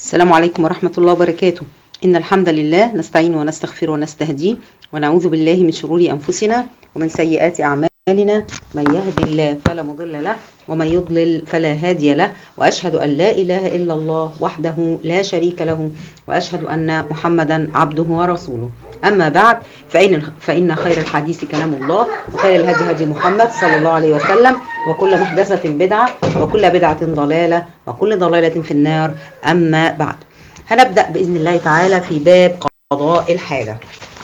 السلام عليكم ورحمة الله وبركاته إن الحمد لله نستعين ونستغفر ونستهديه ونعوذ بالله من شرور أنفسنا ومن سيئات أعمالنا من يهد الله فلا مضل له ومن يضلل فلا هادي له وأشهد أن لا إله إلا الله وحده لا شريك له وأشهد أن محمدا عبده ورسوله أما بعد فإن, فإن خير الحديث كلام الله وخير الهدي هدي محمد صلى الله عليه وسلم وكل محدثة بدعة وكل بدعة ضلالة وكل ضلالة في النار أما بعد هنبدأ بإذن الله تعالى في باب قضاء الحاجة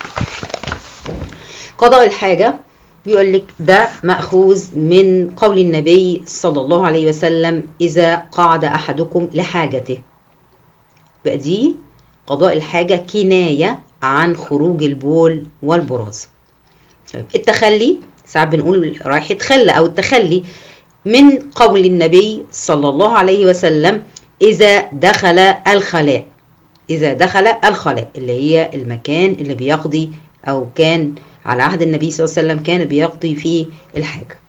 قضاء الحاجة بيقول لك ده مأخوذ من قول النبي صلى الله عليه وسلم إذا قعد أحدكم لحاجته بقى دي قضاء الحاجة كناية عن خروج البول والبراز التخلي ساعات بنقول رايح يتخلى أو التخلي من قول النبي صلى الله عليه وسلم إذا دخل الخلاء إذا دخل الخلاء اللي هي المكان اللي بيقضي أو كان على عهد النبي صلى الله عليه وسلم كان بيقضي فيه الحاجة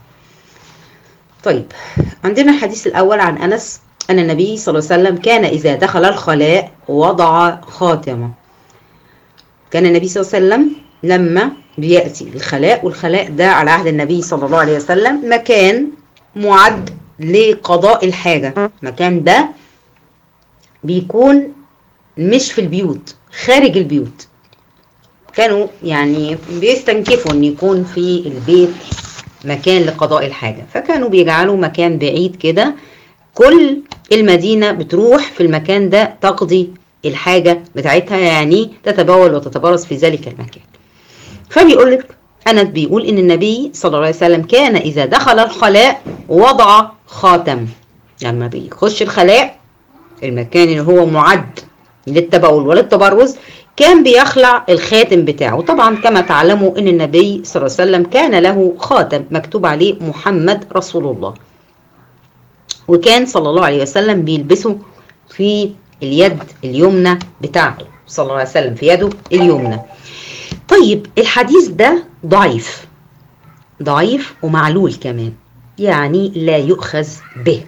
طيب عندنا الحديث الأول عن أنس أن النبي صلى الله عليه وسلم كان إذا دخل الخلاء وضع خاتمه كان النبي صلى الله عليه وسلم لما بيأتي الخلاء والخلاء ده على عهد النبي صلى الله عليه وسلم مكان معد لقضاء الحاجة مكان ده بيكون مش في البيوت خارج البيوت كانوا يعني بيستنكفوا ان يكون في البيت مكان لقضاء الحاجة فكانوا بيجعلوا مكان بعيد كده كل المدينة بتروح في المكان ده تقضي الحاجة بتاعتها يعني تتبول وتتبرز في ذلك المكان فبيقول لك أنس بيقول إن النبي صلى الله عليه وسلم كان إذا دخل الخلاء وضع خاتم لما يعني بيخش الخلاء المكان اللي هو معد للتبول وللتبرز كان بيخلع الخاتم بتاعه طبعا كما تعلموا ان النبي صلى الله عليه وسلم كان له خاتم مكتوب عليه محمد رسول الله وكان صلى الله عليه وسلم بيلبسه في اليد اليمنى بتاعته صلى الله عليه وسلم في يده اليمنى طيب الحديث ده ضعيف ضعيف ومعلول كمان يعني لا يؤخذ به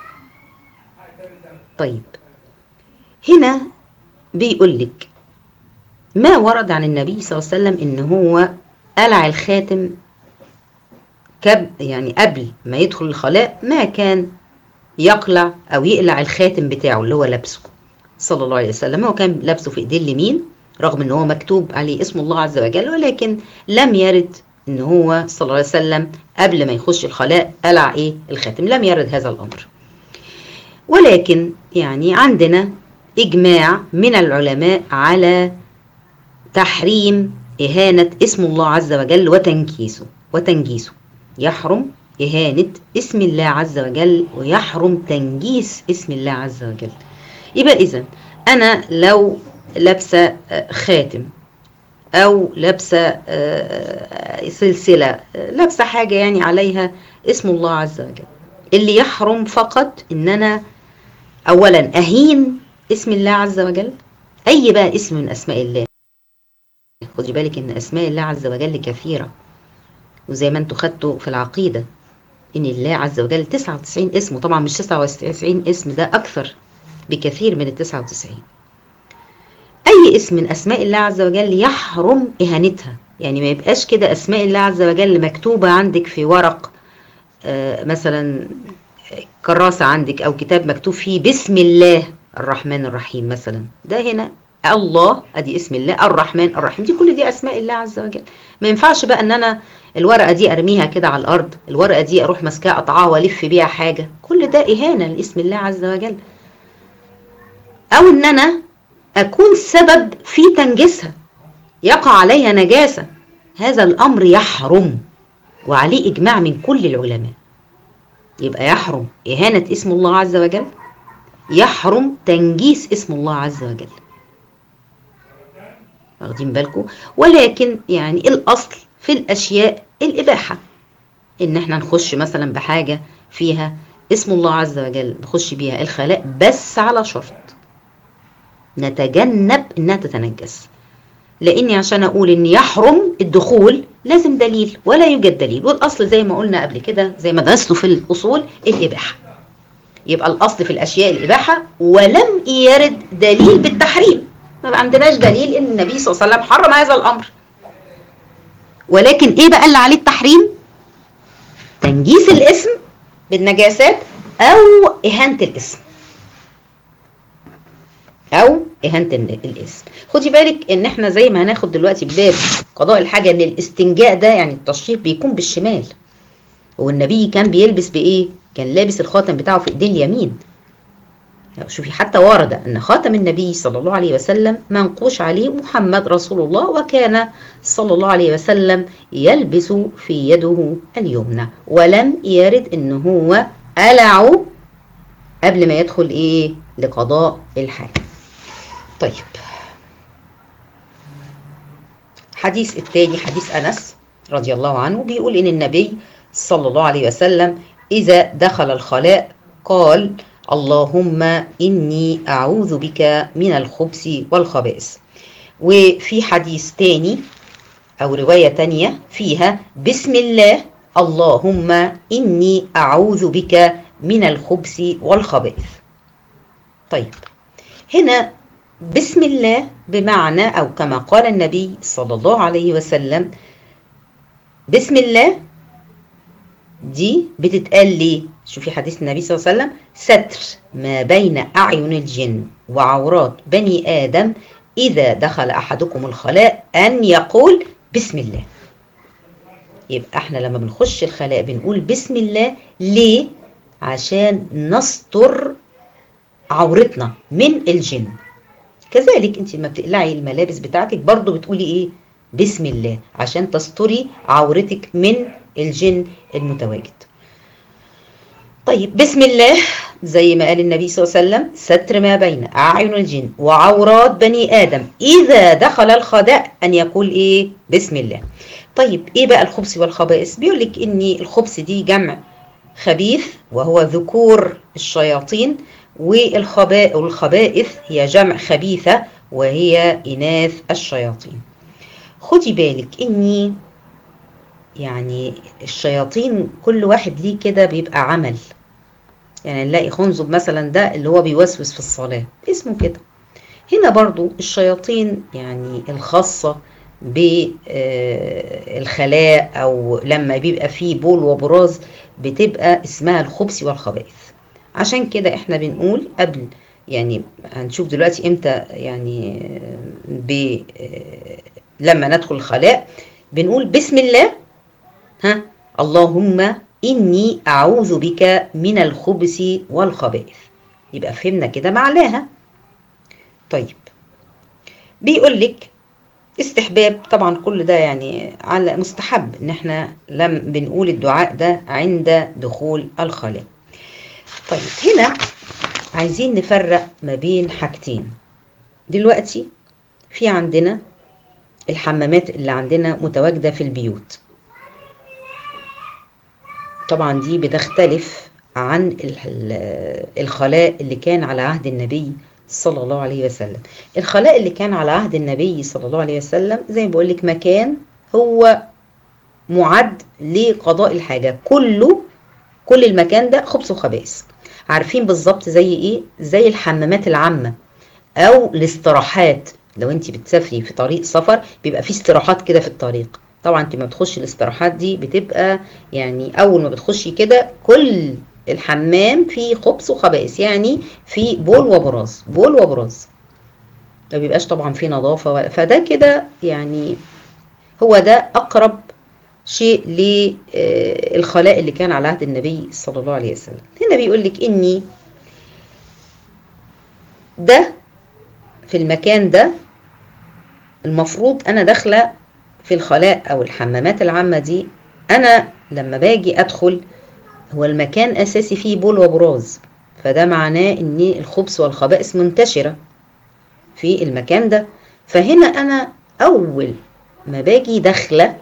طيب هنا بيقول لك ما ورد عن النبي صلى الله عليه وسلم ان هو قلع الخاتم كب يعني قبل ما يدخل الخلاء ما كان يقلع او يقلع الخاتم بتاعه اللي هو لابسه صلى الله عليه وسلم هو كان لابسه في ايديه اليمين رغم ان هو مكتوب عليه اسم الله عز وجل ولكن لم يرد ان هو صلى الله عليه وسلم قبل ما يخش الخلاء قلع ايه الخاتم لم يرد هذا الامر ولكن يعني عندنا اجماع من العلماء على تحريم إهانة اسم الله عز وجل وتنكيسه وتنجيسه يحرم إهانة اسم الله عز وجل ويحرم تنجيس اسم الله عز وجل يبقى إذا أنا لو لابسة خاتم أو لابسة سلسلة لابسة حاجة يعني عليها اسم الله عز وجل اللي يحرم فقط إن أنا أولا أهين اسم الله عز وجل أي بقى اسم من أسماء الله خدي بالك ان اسماء الله عز وجل كثيره وزي ما انتوا خدتوا في العقيده ان الله عز وجل 99 اسم وطبعا مش 99 اسم ده اكثر بكثير من ال 99 اي اسم من اسماء الله عز وجل يحرم اهانتها يعني ما يبقاش كده اسماء الله عز وجل مكتوبه عندك في ورق آه مثلا كراسه عندك او كتاب مكتوب فيه بسم الله الرحمن الرحيم مثلا ده هنا الله ادي اسم الله الرحمن الرحيم دي كل دي اسماء الله عز وجل ما ينفعش بقى ان انا الورقه دي ارميها كده على الارض الورقه دي اروح ماسكاها اقطعها والف بيها حاجه كل ده اهانه لاسم الله عز وجل او ان انا اكون سبب في تنجيسها يقع عليها نجاسه هذا الامر يحرم وعليه اجماع من كل العلماء يبقى يحرم اهانه اسم الله عز وجل يحرم تنجيس اسم الله عز وجل واخدين بالكم ولكن يعني الاصل في الاشياء الاباحه ان احنا نخش مثلا بحاجه فيها اسم الله عز وجل نخش بيها الخلاء بس على شرط نتجنب انها تتنجس لاني عشان اقول ان يحرم الدخول لازم دليل ولا يوجد دليل والاصل زي ما قلنا قبل كده زي ما درسته في الاصول الاباحه يبقى الاصل في الاشياء الاباحه ولم يرد دليل بالتحريم ما عندناش دليل ان النبي صلى الله عليه وسلم حرم هذا الامر ولكن ايه بقى اللي عليه التحريم تنجيس الاسم بالنجاسات او اهانه الاسم او اهانه الاسم خدي بالك ان احنا زي ما هناخد دلوقتي بباب قضاء الحاجه ان الاستنجاء ده يعني التشريف بيكون بالشمال والنبي كان بيلبس بايه كان لابس الخاتم بتاعه في ايديه اليمين شوفي حتى ورد ان خاتم النبي صلى الله عليه وسلم منقوش عليه محمد رسول الله وكان صلى الله عليه وسلم يلبس في يده اليمنى ولم يرد ان هو قلعه قبل ما يدخل ايه لقضاء الحاجه طيب حديث التاني حديث انس رضي الله عنه بيقول ان النبي صلى الله عليه وسلم اذا دخل الخلاء قال اللهم إني أعوذ بك من الخبث والخبائث وفي حديث تاني أو رواية تانية فيها بسم الله اللهم إني أعوذ بك من الخبث والخبائث طيب هنا بسم الله بمعنى أو كما قال النبي صلى الله عليه وسلم بسم الله دي بتتقال ليه شوفي حديث النبي صلى الله عليه وسلم ستر ما بين أعين الجن وعورات بني آدم إذا دخل أحدكم الخلاء أن يقول بسم الله يبقى احنا لما بنخش الخلاء بنقول بسم الله ليه عشان نستر عورتنا من الجن كذلك انت لما بتقلعي الملابس بتاعتك برضو بتقولي ايه بسم الله عشان تستري عورتك من الجن المتواجد طيب بسم الله زي ما قال النبي صلى الله عليه وسلم ستر ما بين أعين الجن وعورات بني آدم إذا دخل الخداء أن يقول إيه بسم الله طيب إيه بقى الخبث والخبائث بيقول لك إن الخبث دي جمع خبيث وهو ذكور الشياطين والخباء والخبائث هي جمع خبيثة وهي إناث الشياطين خدي بالك إني يعني الشياطين كل واحد ليه كده بيبقى عمل يعني نلاقي خنزب مثلا ده اللي هو بيوسوس في الصلاة اسمه كده هنا برضو الشياطين يعني الخاصة بالخلاء أو لما بيبقى فيه بول وبراز بتبقى اسمها الخبث والخبائث عشان كده احنا بنقول قبل يعني هنشوف دلوقتي امتى يعني ب لما ندخل الخلاء بنقول بسم الله ها اللهم إني أعوذ بك من الخبث والخبائث يبقى فهمنا كده معناها طيب بيقول لك استحباب طبعا كل ده يعني على مستحب ان احنا لم بنقول الدعاء ده عند دخول الخلاء طيب هنا عايزين نفرق ما بين حاجتين دلوقتي في عندنا الحمامات اللي عندنا متواجدة في البيوت طبعا دي بتختلف عن الخلاء اللي كان على عهد النبي صلى الله عليه وسلم الخلاء اللي كان على عهد النبي صلى الله عليه وسلم زي ما بقول لك مكان هو معد لقضاء الحاجة كله كل المكان ده خبث وخبائث عارفين بالظبط زي ايه زي الحمامات العامة او الاستراحات لو انت بتسافري في طريق سفر بيبقى في استراحات كده في الطريق طبعا انت ما بتخشي الاستراحات دي بتبقى يعني اول ما بتخشي كده كل الحمام فيه خبث وخبائث يعني في بول وبراز بول وبراز ما بيبقاش طبعا فيه نظافه ولا فده كده يعني هو ده اقرب شيء للخلاء اللي كان على عهد النبي صلى الله عليه وسلم هنا بيقول لك اني ده في المكان ده المفروض انا داخله في الخلاء او الحمامات العامه دي انا لما باجي ادخل هو المكان اساسي فيه بول وبراز فده معناه ان الخبث والخبائث منتشره في المكان ده فهنا انا اول ما باجي داخله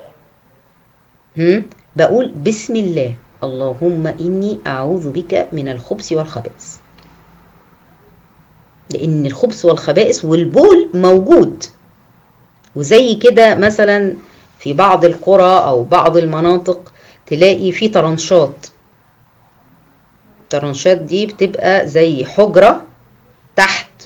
بقول بسم الله اللهم اني اعوذ بك من الخبث والخبائث لان الخبث والخبائث والبول موجود وزي كده مثلا في بعض القرى او بعض المناطق تلاقي في طرنشات الطرنشات دي بتبقى زي حجرة تحت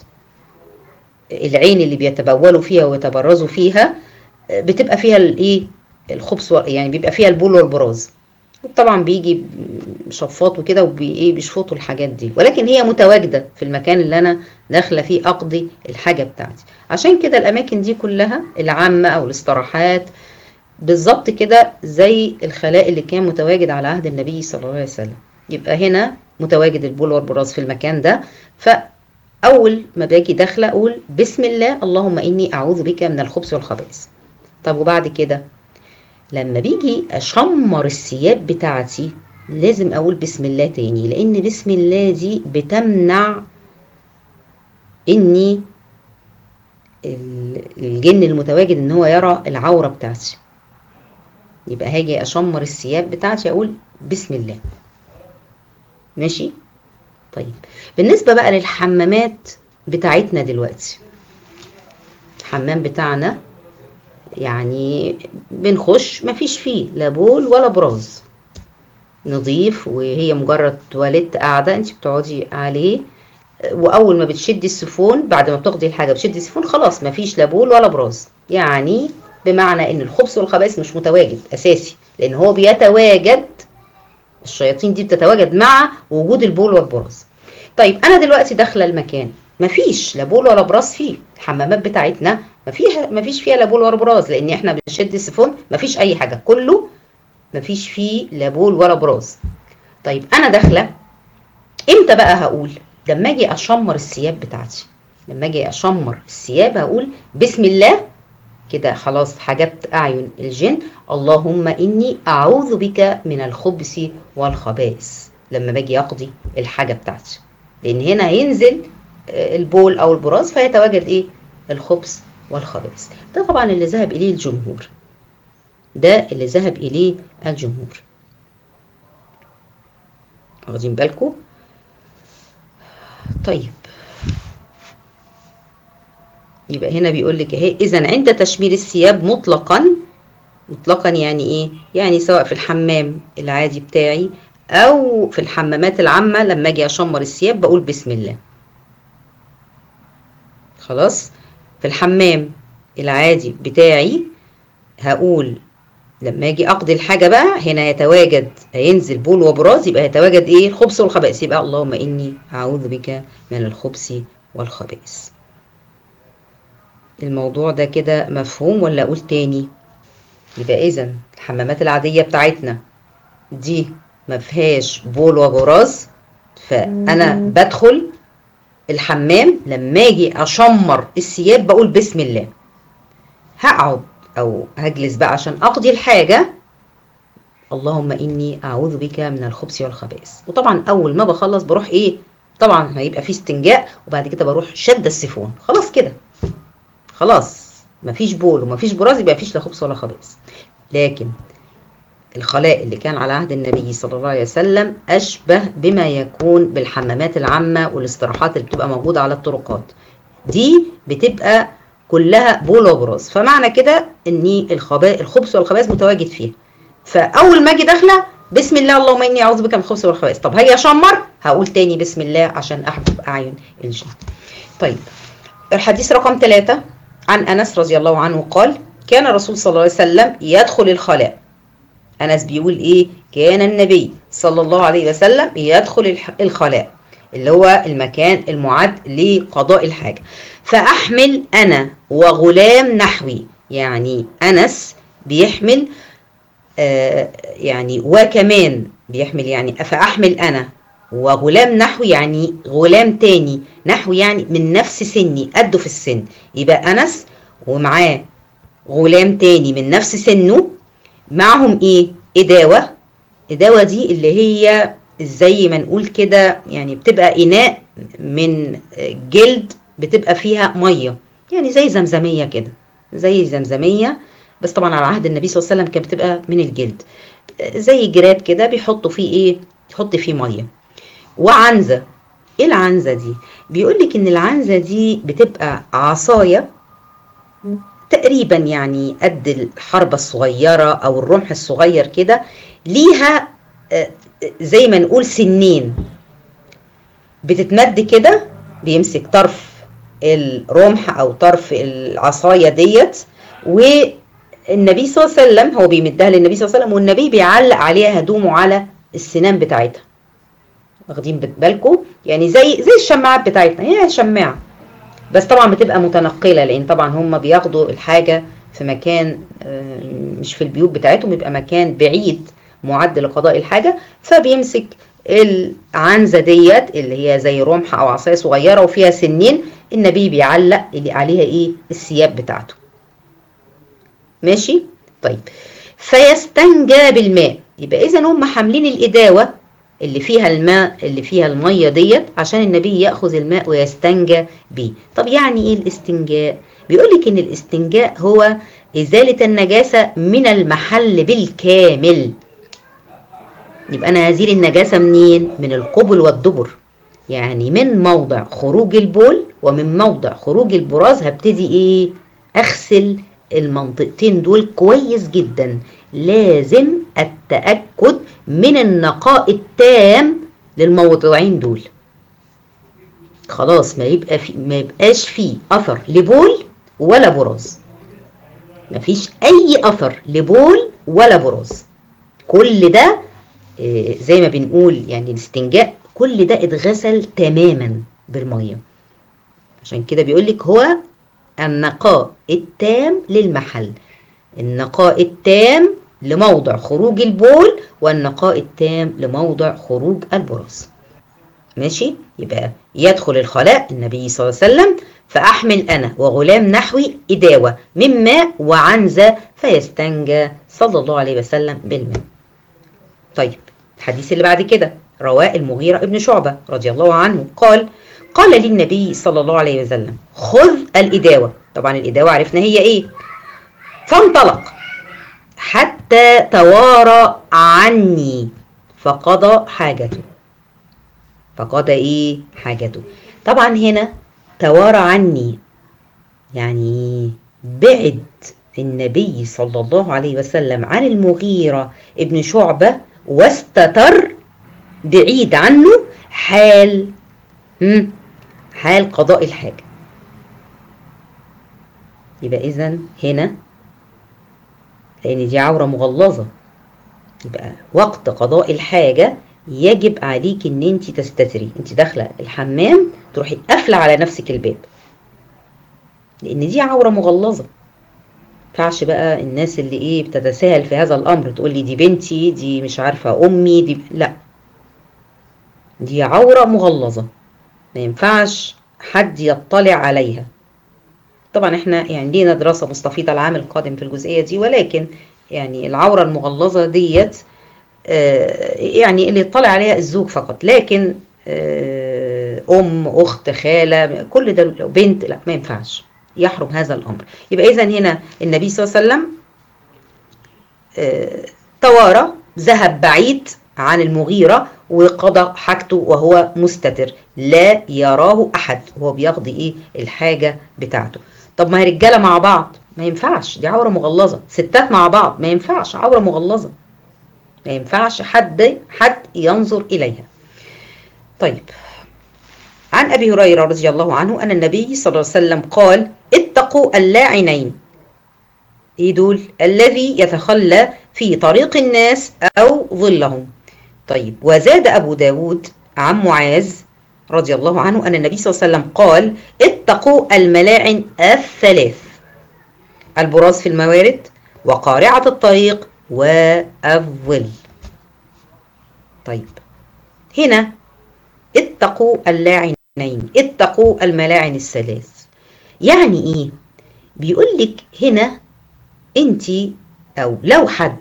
العين اللي بيتبولوا فيها ويتبرزوا فيها بتبقى فيها الايه الخبز يعني بيبقى فيها البول والبراز طبعا بيجي شفاط وكده وبايه بيشفطوا الحاجات دي ولكن هي متواجده في المكان اللي انا داخله فيه اقضي الحاجه بتاعتي عشان كده الاماكن دي كلها العامه او الاستراحات بالظبط كده زي الخلاء اللي كان متواجد على عهد النبي صلى الله عليه وسلم يبقى هنا متواجد البول والبراز في المكان ده فاول ما باجي داخله اقول بسم الله اللهم اني اعوذ بك من الخبث والخبائث طب وبعد كده لما بيجي اشمر الثياب بتاعتي لازم اقول بسم الله تاني لان بسم الله دي بتمنع اني الجن المتواجد ان هو يرى العوره بتاعتي يبقى هاجي اشمر الثياب بتاعتي اقول بسم الله ماشي طيب بالنسبه بقى للحمامات بتاعتنا دلوقتي الحمام بتاعنا يعني بنخش مفيش فيه لا بول ولا براز نظيف وهي مجرد تواليت قاعده انت بتقعدي عليه واول ما بتشدي السيفون بعد ما بتاخدي الحاجه بتشدي السيفون خلاص مفيش لا بول ولا براز يعني بمعنى ان الخبث والخبائث مش متواجد اساسي لان هو بيتواجد الشياطين دي بتتواجد مع وجود البول والبراز طيب انا دلوقتي داخله المكان مفيش لا بول ولا براز فيه الحمامات بتاعتنا مفيش مفيش فيها لا بول ولا براز لان احنا بنشد السيفون مفيش اي حاجه كله مفيش فيه لا بول ولا براز طيب انا داخله امتى بقى هقول لما اجي اشمر الثياب بتاعتي لما اجي اشمر الثياب هقول بسم الله كده خلاص حجبت اعين الجن اللهم اني اعوذ بك من الخبث والخبائث لما باجي اقضي الحاجه بتاعتي لان هنا هينزل البول او البراز فيتواجد ايه الخبث والخبائث ده طبعا اللي ذهب اليه الجمهور ده اللي ذهب اليه الجمهور واخدين بالكم طيب يبقى هنا بيقول لك اهي اذا عند تشمير الثياب مطلقا مطلقا يعني ايه يعني سواء في الحمام العادي بتاعي او في الحمامات العامه لما اجي اشمر الثياب بقول بسم الله خلاص في الحمام العادي بتاعي هقول لما اجي اقضي الحاجه بقى هنا يتواجد هينزل بول وبراز يبقى يتواجد ايه الخبث والخبائث يبقى اللهم اني اعوذ بك من الخبث والخبائث الموضوع ده كده مفهوم ولا اقول تاني يبقى اذا الحمامات العاديه بتاعتنا دي ما فيهاش بول وبراز فانا بدخل الحمام لما اجي اشمر الثياب بقول بسم الله هقعد او هجلس بقى عشان اقضي الحاجه اللهم اني اعوذ بك من الخبث والخبائث وطبعا اول ما بخلص بروح ايه طبعا هيبقى في استنجاء وبعد كده بروح شد السيفون خلاص كده خلاص مفيش بول ومفيش براز يبقى مفيش لا خبث ولا خبائث لكن الخلاء اللي كان على عهد النبي صلى الله عليه وسلم أشبه بما يكون بالحمامات العامة والاستراحات اللي بتبقى موجودة على الطرقات دي بتبقى كلها بول وبراز فمعنى كده ان الخبائث الخبث والخبائث متواجد فيها فاول ما اجي داخله بسم الله اللهم اني اعوذ بك من الخبث والخبائث طب هاجي اشمر هقول تاني بسم الله عشان احجب اعين الجن طيب الحديث رقم ثلاثة عن انس رضي الله عنه قال كان الرسول صلى الله عليه وسلم يدخل الخلاء انس بيقول ايه كان النبي صلى الله عليه وسلم يدخل الخلاء اللي هو المكان المعد لقضاء الحاجه فاحمل انا وغلام نحوي يعني انس بيحمل آه يعني وكمان بيحمل يعني فاحمل انا وغلام نحوي يعني غلام تاني نحوي يعني من نفس سني قده في السن يبقى انس ومعاه غلام تاني من نفس سنه معهم ايه اداوه اداوه دي اللي هي زي ما نقول كده يعني بتبقى اناء من جلد بتبقى فيها ميه يعني زي زمزميه كده زي زمزميه بس طبعا على عهد النبي صلى الله عليه وسلم كانت بتبقى من الجلد زي جراب كده بيحطوا فيه ايه يحط فيه ميه وعنزه ايه العنزه دي بيقول لك ان العنزه دي بتبقى عصايه تقريبا يعني قد الحربة الصغيرة أو الرمح الصغير كده ليها زي ما نقول سنين بتتمد كده بيمسك طرف الرمح او طرف العصايه ديت والنبي صلى الله عليه وسلم هو بيمدها للنبي صلى الله عليه وسلم والنبي بيعلق عليها هدومه على السنان بتاعتها واخدين بالكم يعني زي زي الشماعات بتاعتنا هي شماعه بس طبعا بتبقى متنقله لان طبعا هم بياخدوا الحاجه في مكان مش في البيوت بتاعتهم يبقى مكان بعيد معد لقضاء الحاجه فبيمسك العنزه ديت اللي هي زي رمح او عصايه صغيره وفيها سنين النبي بيعلق اللي عليها ايه الثياب بتاعته ماشي طيب فيستنجى بالماء يبقى اذا هم حاملين الاداوه اللي فيها الماء اللي فيها الميه ديت عشان النبي ياخذ الماء ويستنجى بيه طب يعني ايه الاستنجاء بيقول لك ان الاستنجاء هو ازاله النجاسه من المحل بالكامل يبقى انا هزيل النجاسه منين من القبل والدبر يعني من موضع خروج البول ومن موضع خروج البراز هبتدي ايه اغسل المنطقتين دول كويس جدا لازم التاكد من النقاء التام للموضوعين دول خلاص ما يبقى في ما يبقاش فيه اثر لبول ولا براز مفيش اي اثر لبول ولا براز كل ده زي ما بنقول يعني الاستنجاء كل ده اتغسل تماما بالميه عشان كده بيقول لك هو النقاء التام للمحل النقاء التام لموضع خروج البول والنقاء التام لموضع خروج البراز ماشي يبقى يدخل الخلاء النبي صلى الله عليه وسلم فأحمل أنا وغلام نحوي إداوة من ماء وعنزة فيستنجى صلى الله عليه وسلم بالماء طيب الحديث اللي بعد كده رواه المغيرة ابن شعبة رضي الله عنه قال قال لي النبي صلى الله عليه وسلم خذ الإداوة طبعا الإداوة عرفنا هي إيه فانطلق حتى توارى عني فقضى حاجته فقضى ايه حاجته طبعا هنا توارى عني يعني بعد النبي صلى الله عليه وسلم عن المغيرة ابن شعبة واستتر بعيد عنه حال حال قضاء الحاجة يبقى إذا هنا لأن دي عورة مغلظة يبقى وقت قضاء الحاجة يجب عليك ان انت تستتري انت داخله الحمام تروحي قافله على نفسك الباب لان دي عوره مغلظه ينفعش بقى الناس اللي ايه بتتساهل في هذا الامر تقول لي دي بنتي دي مش عارفه امي دي لا دي عوره مغلظه ما ينفعش حد يطلع عليها طبعا احنا يعني لينا دراسه مستفيضه العام القادم في الجزئيه دي ولكن يعني العوره المغلظه ديت يعني اللي يطلع عليها الزوج فقط لكن ام اخت خاله كل ده لو بنت لا ما ينفعش يحرم هذا الامر يبقى اذا هنا النبي صلى الله عليه وسلم توارى ذهب بعيد عن المغيرة وقضى حاجته وهو مستتر لا يراه أحد وهو بيقضي إيه الحاجة بتاعته طب ما هي رجالة مع بعض ما ينفعش دي عورة مغلظة ستات مع بعض ما ينفعش عورة مغلظة ما ينفعش حد حد ينظر إليها طيب عن أبي هريرة رضي الله عنه أن النبي صلى الله عليه وسلم قال اتقوا اللاعنين ايه دول الذي يتخلى في طريق الناس أو ظلهم طيب وزاد أبو داود عن معاذ رضي الله عنه أن النبي صلى الله عليه وسلم قال اتقوا الملاعن الثلاث البراز في الموارد وقارعة الطريق والظل طيب هنا اتقوا اللاعنين اتقوا الملاعن الثلاث يعني ايه بيقول لك هنا انت او لو حد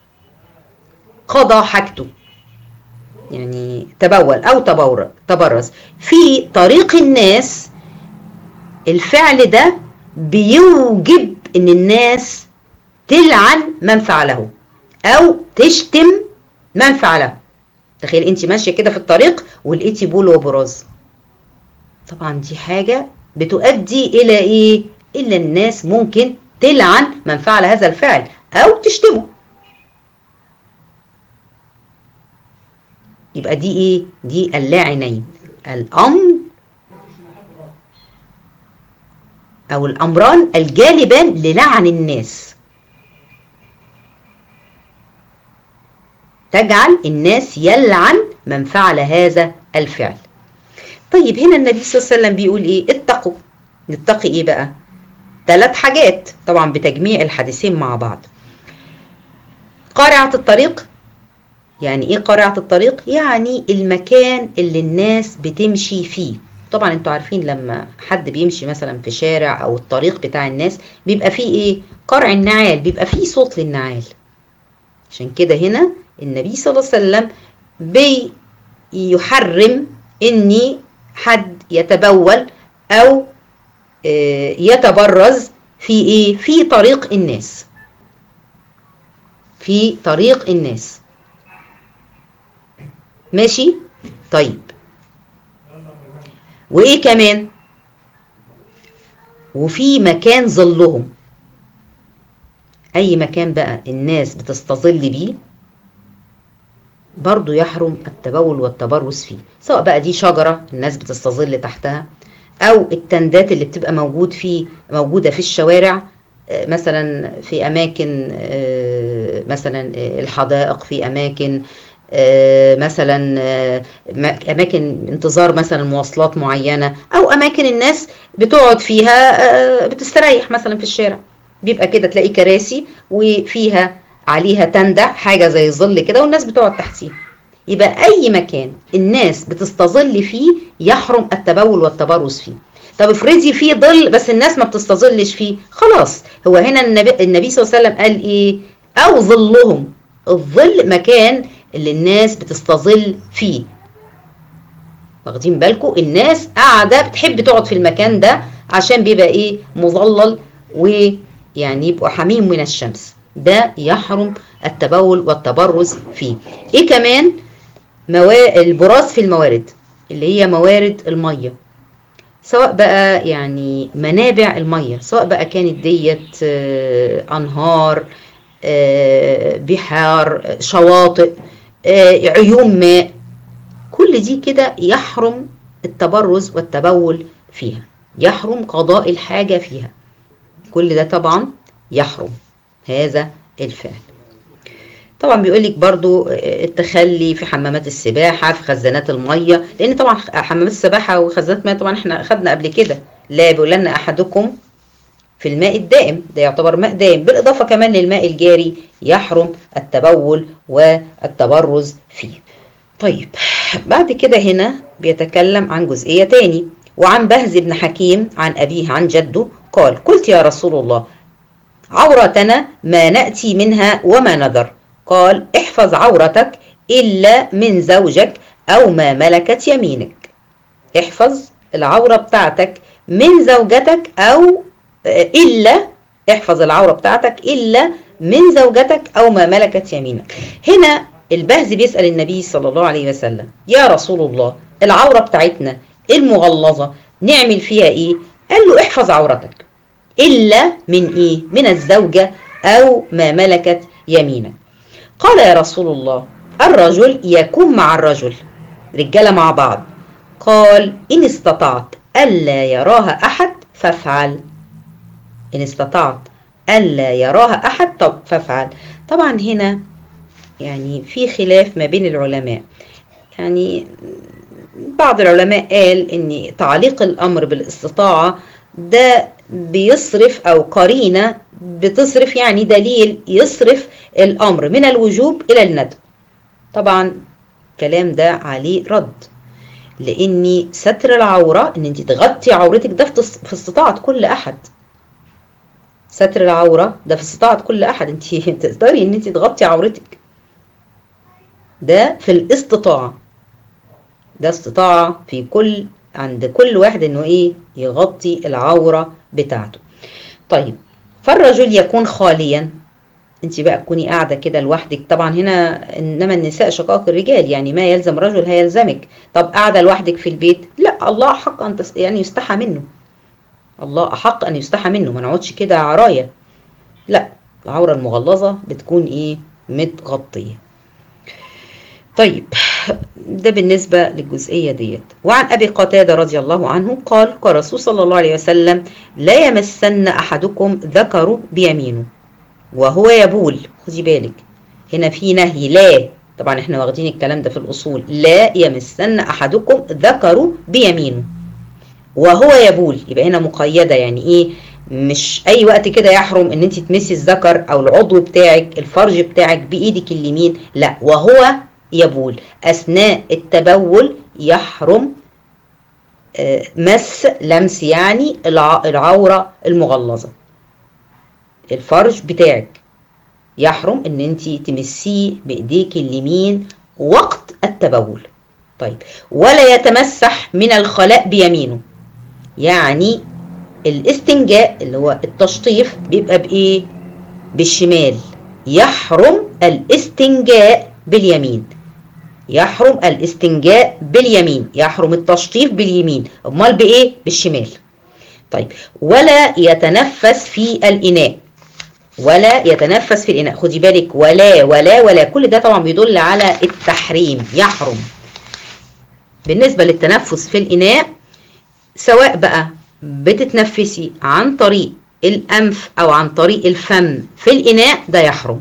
قضى حاجته يعني تبول او تبور تبرز في طريق الناس الفعل ده بيوجب ان الناس تلعن من فعله او تشتم من فعله تخيل انت ماشيه كده في الطريق ولقيتي بول وبراز طبعا دي حاجه بتؤدي الى ايه الا الناس ممكن تلعن من فعل هذا الفعل او تشتمه يبقى دي ايه دي اللاعنين الامر او الامران الجالبان للعن الناس تجعل الناس يلعن من فعل هذا الفعل طيب هنا النبي صلى الله عليه وسلم بيقول ايه اتقوا نتقي ايه بقى ثلاث حاجات طبعا بتجميع الحديثين مع بعض قارعة الطريق يعني ايه قارعة الطريق يعني المكان اللي الناس بتمشي فيه طبعا انتوا عارفين لما حد بيمشي مثلا في شارع او الطريق بتاع الناس بيبقى فيه ايه قرع النعال بيبقى فيه صوت للنعال عشان كده هنا النبي صلى الله عليه وسلم بيحرم اني حد يتبول او يتبرز في ايه في طريق الناس في طريق الناس ماشي طيب وايه كمان وفي مكان ظلهم اي مكان بقى الناس بتستظل بيه برضو يحرم التبول والتبرز فيه سواء بقى دي شجرة الناس بتستظل تحتها او التندات اللي بتبقى موجود في موجودة في الشوارع مثلا في اماكن مثلا الحدائق في اماكن مثلا اماكن انتظار مثلا مواصلات معينه او اماكن الناس بتقعد فيها بتستريح مثلا في الشارع بيبقى كده تلاقي كراسي وفيها عليها تندة حاجه زي ظل كده والناس بتقعد تحتيها يبقى اي مكان الناس بتستظل فيه يحرم التبول والتبرز فيه طب افرضي فيه ظل بس الناس ما بتستظلش فيه خلاص هو هنا النبي, النبي صلى الله عليه وسلم قال ايه او ظلهم الظل مكان اللي الناس بتستظل فيه واخدين بالكم الناس قاعده بتحب تقعد في المكان ده عشان بيبقى ايه مظلل ويعني يبقوا حميم من الشمس ده يحرم التبول والتبرز فيه ايه كمان موا... البراز في الموارد اللي هي موارد الميه سواء بقى يعني منابع الميه سواء بقى كانت ديت انهار بحار شواطئ عيون ماء كل دي كده يحرم التبرز والتبول فيها يحرم قضاء الحاجة فيها كل ده طبعا يحرم هذا الفعل طبعا بيقول لك برضو التخلي في حمامات السباحة في خزانات المية لأن طبعا حمامات السباحة وخزانات المية طبعا احنا أخدنا قبل كده لا بيقول لنا أحدكم في الماء الدائم ده يعتبر ماء دائم بالإضافة كمان للماء الجاري يحرم التبول والتبرز فيه طيب بعد كده هنا بيتكلم عن جزئية تاني وعن بهز بن حكيم عن أبيه عن جده قال قلت يا رسول الله عورتنا ما نأتي منها وما نذر قال احفظ عورتك إلا من زوجك أو ما ملكت يمينك احفظ العورة بتاعتك من زوجتك أو إلا احفظ العورة بتاعتك إلا من زوجتك أو ما ملكت يمينك هنا البهز بيسأل النبي صلى الله عليه وسلم يا رسول الله العورة بتاعتنا المغلظة نعمل فيها إيه قال له احفظ عورتك إلا من إيه من الزوجة أو ما ملكت يمينك قال يا رسول الله الرجل يكون مع الرجل رجالة مع بعض قال إن استطعت ألا يراها أحد فافعل إن استطعت ألا يراها أحد طب فافعل طبعا هنا يعني في خلاف ما بين العلماء يعني بعض العلماء قال ان تعليق الامر بالاستطاعه ده بيصرف او قرينه بتصرف يعني دليل يصرف الامر من الوجوب الى الندب طبعا الكلام ده عليه رد لاني ستر العوره ان انت تغطي عورتك ده في استطاعه كل احد ستر العوره ده في استطاعه كل احد انت تقدري ان انت تغطي عورتك ده في الاستطاعه ده استطاعه في كل عند كل واحد انه ايه يغطي العوره بتاعته طيب فالرجل يكون خاليا انت بقى تكوني قاعده كده لوحدك طبعا هنا انما النساء شقاق الرجال يعني ما يلزم رجل هيلزمك طب قاعده لوحدك في البيت لا الله احق ان تس... يعني يستحى منه الله احق ان يستحى منه ما نقعدش كده عرايه لا العوره المغلظه بتكون ايه متغطيه طيب ده بالنسبة للجزئية ديت وعن أبي قتادة رضي الله عنه قال قال رسول صلى الله عليه وسلم لا يمسن أحدكم ذكره بيمينه وهو يبول خدي بالك هنا في نهي لا طبعا احنا واخدين الكلام ده في الأصول لا يمسن أحدكم ذكره بيمينه وهو يبول يبقى هنا مقيدة يعني ايه مش اي وقت كده يحرم ان انت تمسي الذكر او العضو بتاعك الفرج بتاعك بايدك اليمين لا وهو يبول اثناء التبول يحرم آه، مس لمس يعني الع- العورة المغلظة الفرج بتاعك يحرم ان انت تمسيه بايديك اليمين وقت التبول طيب ولا يتمسح من الخلاء بيمينه يعني الاستنجاء اللي هو التشطيف بيبقى بايه بالشمال يحرم الاستنجاء باليمين يحرم الاستنجاء باليمين يحرم التشطيف باليمين امال بايه بالشمال طيب ولا يتنفس في الاناء ولا يتنفس في الاناء خدي بالك ولا ولا ولا كل ده طبعا بيدل على التحريم يحرم بالنسبه للتنفس في الاناء سواء بقى بتتنفسي عن طريق الانف او عن طريق الفم في الاناء ده يحرم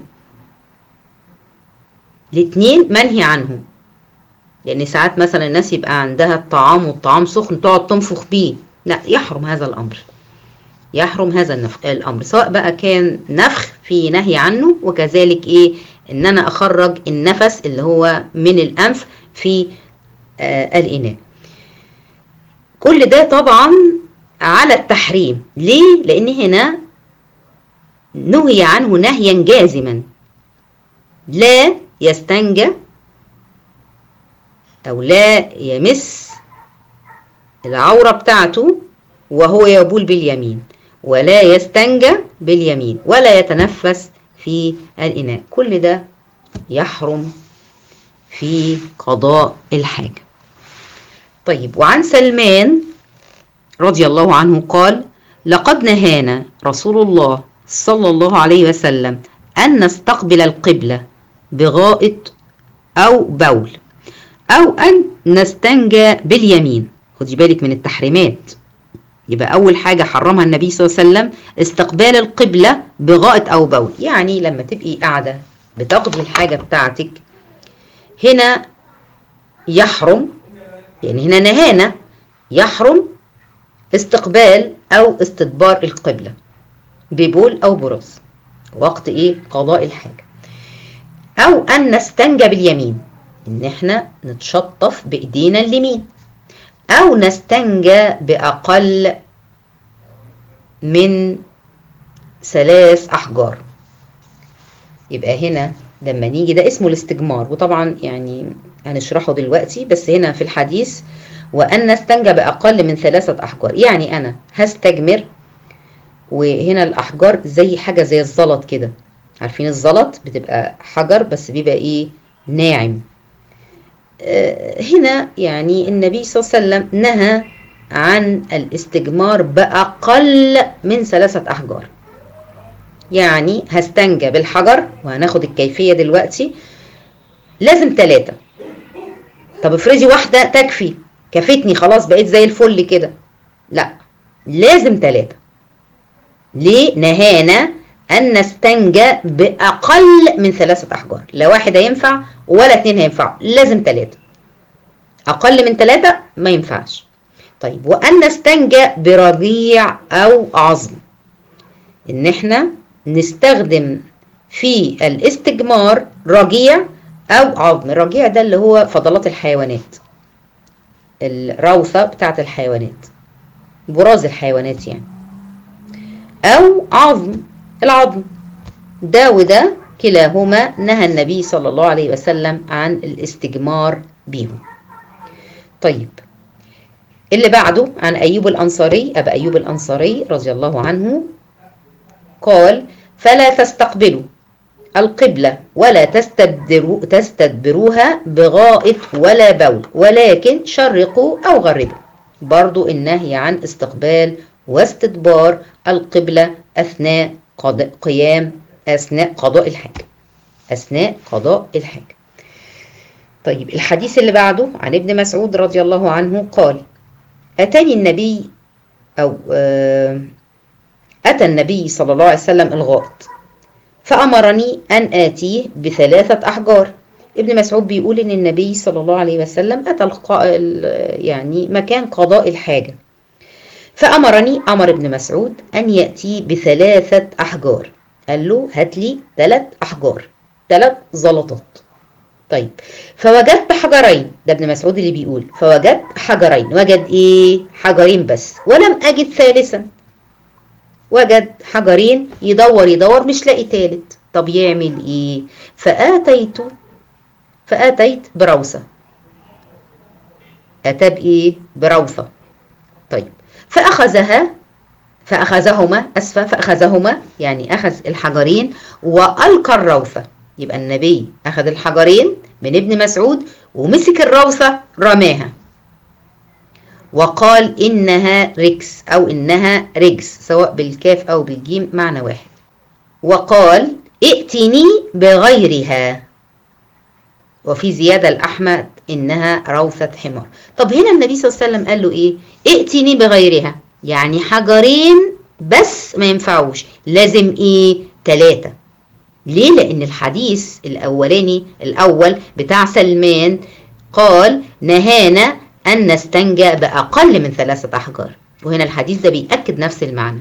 الاتنين منهي عنهم لان ساعات مثلا الناس يبقى عندها الطعام والطعام سخن تقعد تنفخ بيه لا يحرم هذا الامر يحرم هذا النف... الامر سواء بقى كان نفخ في نهي عنه وكذلك ايه ان انا اخرج النفس اللي هو من الانف في آه الاناء كل ده طبعا على التحريم ليه لان هنا نهي عنه نهيا جازما لا يستنجى او لا يمس العوره بتاعته وهو يبول باليمين ولا يستنجى باليمين ولا يتنفس في الاناء كل ده يحرم في قضاء الحاجه طيب وعن سلمان رضي الله عنه قال لقد نهانا رسول الله صلى الله عليه وسلم أن نستقبل القبلة بغائط أو بول أو أن نستنجى باليمين خدي بالك من التحريمات يبقى أول حاجة حرمها النبي صلى الله عليه وسلم استقبال القبلة بغائط أو بول يعني لما تبقي قاعدة بتقضي الحاجة بتاعتك هنا يحرم يعني هنا نهانا يحرم استقبال او استدبار القبلة ببول او براز وقت ايه قضاء الحاجة او ان نستنجى باليمين ان احنا نتشطف بايدينا اليمين او نستنجى باقل من ثلاث احجار يبقى هنا لما نيجي ده اسمه الاستجمار وطبعا يعني هنشرحه دلوقتي بس هنا في الحديث وأن نستنجى بأقل من ثلاثة أحجار يعني أنا هستجمر وهنا الأحجار زي حاجة زي الزلط كده عارفين الزلط بتبقى حجر بس بيبقى إيه ناعم آه هنا يعني النبي صلى الله عليه وسلم نهى عن الاستجمار بأقل من ثلاثة أحجار يعني هستنجى بالحجر وهناخد الكيفية دلوقتي لازم ثلاثة طب افرضي واحدة تكفي كفتني خلاص بقيت زي الفل كده لا لازم ثلاثة ليه نهانا أن نستنجى بأقل من ثلاثة أحجار لا واحد هينفع ولا اتنين هينفعوا لازم ثلاثة أقل من ثلاثة ما ينفعش طيب وأن نستنجى برضيع أو عظم إن إحنا نستخدم في الاستجمار رجيع أو عظم الرجيع ده اللي هو فضلات الحيوانات الروثة بتاعت الحيوانات براز الحيوانات يعني أو عظم العظم ده وده كلاهما نهى النبي صلى الله عليه وسلم عن الاستجمار بيهم طيب اللي بعده عن أيوب الأنصاري أبا أيوب الأنصاري رضي الله عنه قال فلا تستقبلوا القبلة ولا تستدبروا تستدبروها بغائط ولا بول ولكن شرقوا أو غربوا برضو النهي عن استقبال واستدبار القبلة أثناء قضاء قيام أثناء قضاء الحاجة أثناء قضاء الحاجة طيب الحديث اللي بعده عن ابن مسعود رضي الله عنه قال أتاني النبي أو آه، أتى النبي صلى الله عليه وسلم الغائط فأمرني أن آتيه بثلاثة أحجار ابن مسعود بيقول إن النبي صلى الله عليه وسلم أتى الق- ال- يعني مكان قضاء الحاجة فأمرني أمر ابن مسعود أن يأتي بثلاثة أحجار قال له هات لي ثلاث أحجار ثلاث زلطات طيب فوجدت حجرين ده ابن مسعود اللي بيقول فوجدت حجرين وجد ايه حجرين بس ولم اجد ثالثا وجد حجرين يدور يدور مش لاقي تالت طب يعمل ايه فاتيت فاتيت بروثه اتى بايه بروثه طيب فاخذها فاخذهما اسفه فاخذهما يعني اخذ الحجرين والقى الروثه يبقى النبي اخذ الحجرين من ابن مسعود ومسك الروثه رماها وقال انها ركس او انها رجس سواء بالكاف او بالجيم معنى واحد وقال ائتني بغيرها وفي زيادة الأحمد إنها روثة حمار طب هنا النبي صلى الله عليه وسلم قال له إيه ائتني بغيرها يعني حجرين بس ما ينفعوش لازم إيه تلاتة ليه لأن الحديث الأولاني الأول بتاع سلمان قال نهانا أن نستنجى بأقل من ثلاثة أحجار وهنا الحديث ده بيأكد نفس المعنى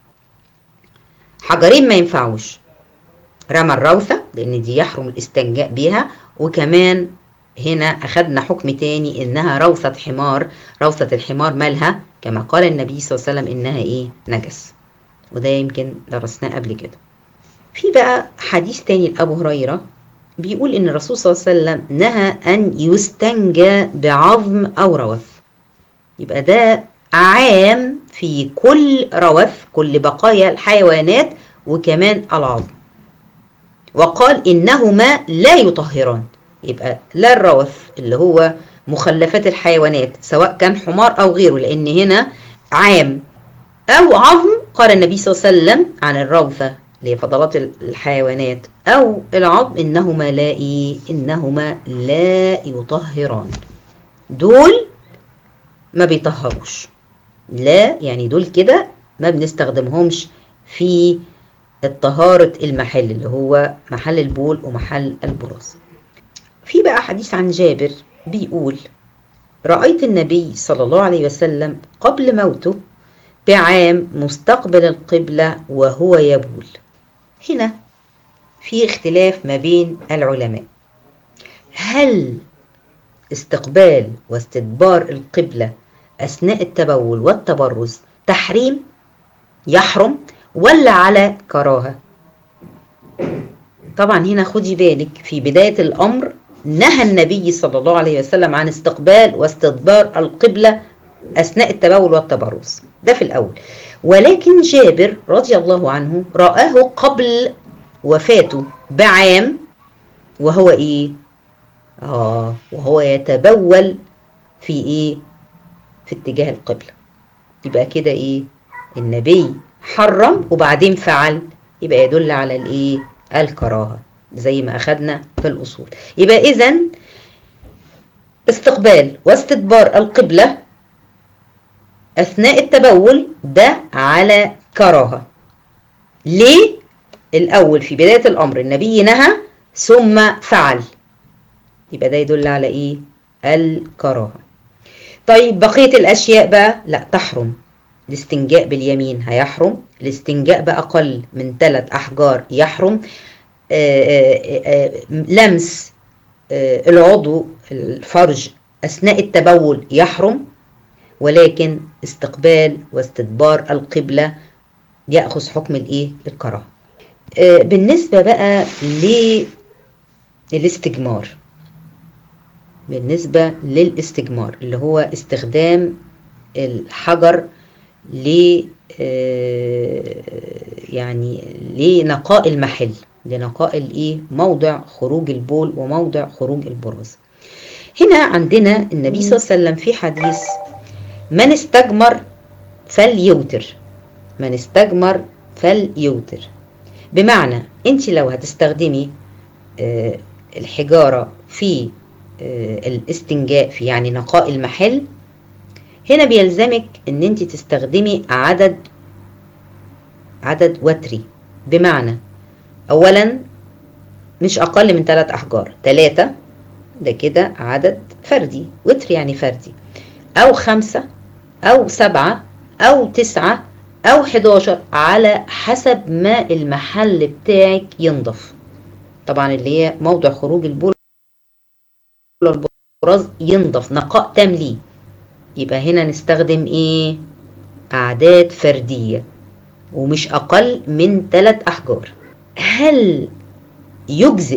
حجرين ما ينفعوش رمى الروثة لأن دي يحرم الاستنجاء بيها وكمان هنا أخدنا حكم تاني إنها روثة حمار روثة الحمار مالها كما قال النبي صلى الله عليه وسلم إنها إيه نجس وده يمكن درسناه قبل كده في بقى حديث تاني لأبو هريرة بيقول إن الرسول صلى الله عليه وسلم نهى أن يستنجى بعظم أو روث يبقى ده عام في كل روث كل بقايا الحيوانات وكمان العظم وقال إنهما لا يطهران يبقى لا الروث اللي هو مخلفات الحيوانات سواء كان حمار أو غيره لأن هنا عام أو عظم قال النبي صلى الله عليه وسلم عن الروثة اللي هي فضلات الحيوانات أو العظم إنهما لا إيه إنهما لا يطهران دول ما بيطهروش لا يعني دول كده ما بنستخدمهمش في الطهارة المحل اللي هو محل البول ومحل البراز في بقى حديث عن جابر بيقول رأيت النبي صلى الله عليه وسلم قبل موته بعام مستقبل القبلة وهو يبول هنا في اختلاف ما بين العلماء هل استقبال واستدبار القبلة أثناء التبول والتبرز تحريم يحرم ولا على كراهة طبعا هنا خدي بالك في بداية الأمر نهى النبي صلى الله عليه وسلم عن استقبال واستدبار القبلة أثناء التبول والتبرز ده في الأول ولكن جابر رضي الله عنه رآه قبل وفاته بعام وهو إيه؟ آه وهو يتبول في إيه؟ في اتجاه القبلة يبقى كده إيه؟ النبي حرم وبعدين فعل يبقى يدل على الإيه؟ الكراهة زي ما أخدنا في الأصول يبقى إذا استقبال واستدبار القبلة أثناء التبول ده على كراهة ليه؟ الأول في بداية الأمر النبي نهى ثم فعل يبقى ده يدل على إيه؟ الكراهة طيب بقية الأشياء بقى لا تحرم الاستنجاء باليمين هيحرم الاستنجاء بأقل من ثلاث أحجار يحرم آآ آآ لمس العضو الفرج أثناء التبول يحرم ولكن استقبال واستدبار القبلة يأخذ حكم الإيه؟ الكراهة. بالنسبة بقى للاستجمار بالنسبة للاستجمار اللي هو استخدام الحجر ل يعني لنقاء المحل لنقاء الايه موضع خروج البول وموضع خروج البراز هنا عندنا النبي صلى الله عليه وسلم في حديث من استجمر فليوتر من استجمر فليوتر بمعنى انت لو هتستخدمي الحجارة في آه، الاستنجاء في يعني نقاء المحل هنا بيلزمك ان انت تستخدمي عدد عدد وتري بمعنى اولا مش اقل من ثلاث احجار ثلاثة ده كده عدد فردي وتر يعني فردي او خمسة او سبعة او تسعة او 11 على حسب ما المحل بتاعك ينضف طبعا اللي هي موضع خروج البول البراز ينضف نقاء تام ليه يبقى هنا نستخدم ايه اعداد فردية ومش اقل من ثلاث احجار هل يجزئ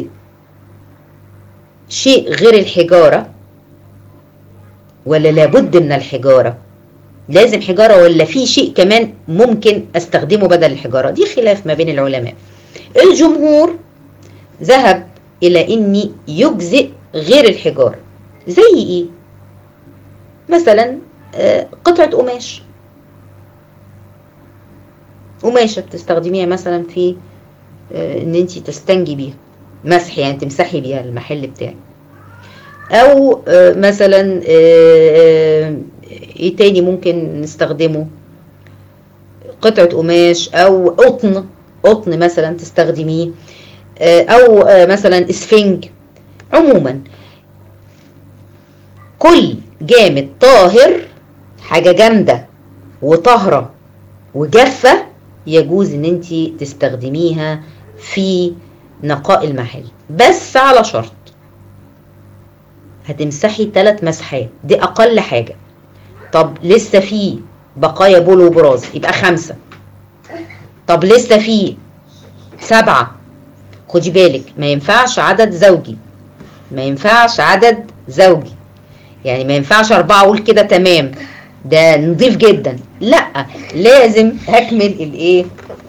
شيء غير الحجارة ولا لابد من الحجارة لازم حجارة ولا في شيء كمان ممكن استخدمه بدل الحجارة دي خلاف ما بين العلماء الجمهور ذهب الى اني يجزئ غير الحجارة زي ايه مثلا آه، قطعة قماش قماشة بتستخدميها مثلا في آه، ان انت تستنجي بيها مسح يعني تمسحي بيها المحل بتاعك او آه، مثلا آه، آه، ايه تاني ممكن نستخدمه قطعة قماش او قطن قطن مثلا تستخدميه آه، او آه، مثلا اسفنج عموما كل جامد طاهر حاجة جامدة وطاهرة وجافة يجوز ان انت تستخدميها في نقاء المحل بس على شرط هتمسحي ثلاث مسحات دي اقل حاجة طب لسه في بقايا بول وبراز يبقى خمسة طب لسه في سبعة خدي بالك ما ينفعش عدد زوجي ما ينفعش عدد زوجي يعني ما ينفعش أربعة أقول كده تمام ده نضيف جدا لا لازم أكمل الإيه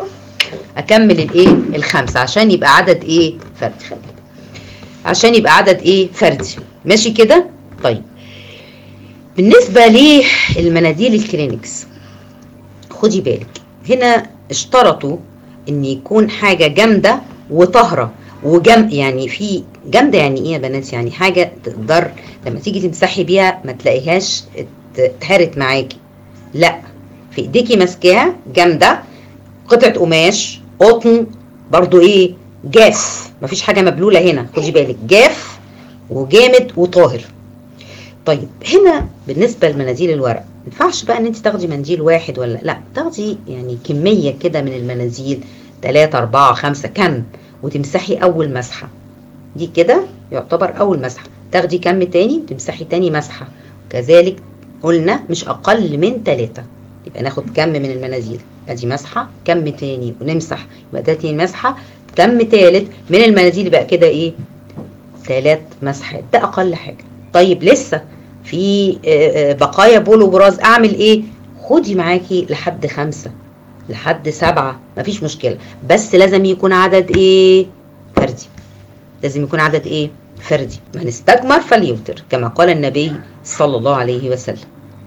أكمل الإيه الخمسة عشان يبقى عدد إيه فردي خلي بالك. عشان يبقى عدد إيه فردي ماشي كده طيب بالنسبة للمناديل الكلينكس خدي بالك هنا اشترطوا ان يكون حاجة جامدة وطهرة وجم يعني في جامدة يعني ايه يا بنات يعني حاجة تقدر لما تيجي تمسحي بيها ما تلاقيهاش ات- اتهرت معاكي لا في ايديكي ماسكاها جامدة قطعة قماش قطن برضو ايه جاف مفيش حاجة مبلولة هنا خدي بالك جاف وجامد وطاهر طيب هنا بالنسبة لمناديل الورق ما ينفعش بقى ان انت تاخدي منديل واحد ولا لا تاخدي يعني كمية كده من المناديل تلاتة أربعة خمسة كم وتمسحي أول مسحة دي كده يعتبر أول مسحة تاخدي كم تاني وتمسحي تاني مسحة كذلك قلنا مش أقل من تلاتة يبقى ناخد كم من المناديل ادي مسحة كم تاني ونمسح يبقى ده تاني مسحة كم تالت من المناديل يبقى كده ايه ثلاث مسحات ده اقل حاجه طيب لسه في آه، آه، بقايا بول وبراز اعمل ايه خدي معاكي لحد خمسة لحد سبعة مفيش مشكلة بس لازم يكون عدد ايه فردي لازم يكون عدد ايه فردي من استجمر فليوتر كما قال النبي صلى الله عليه وسلم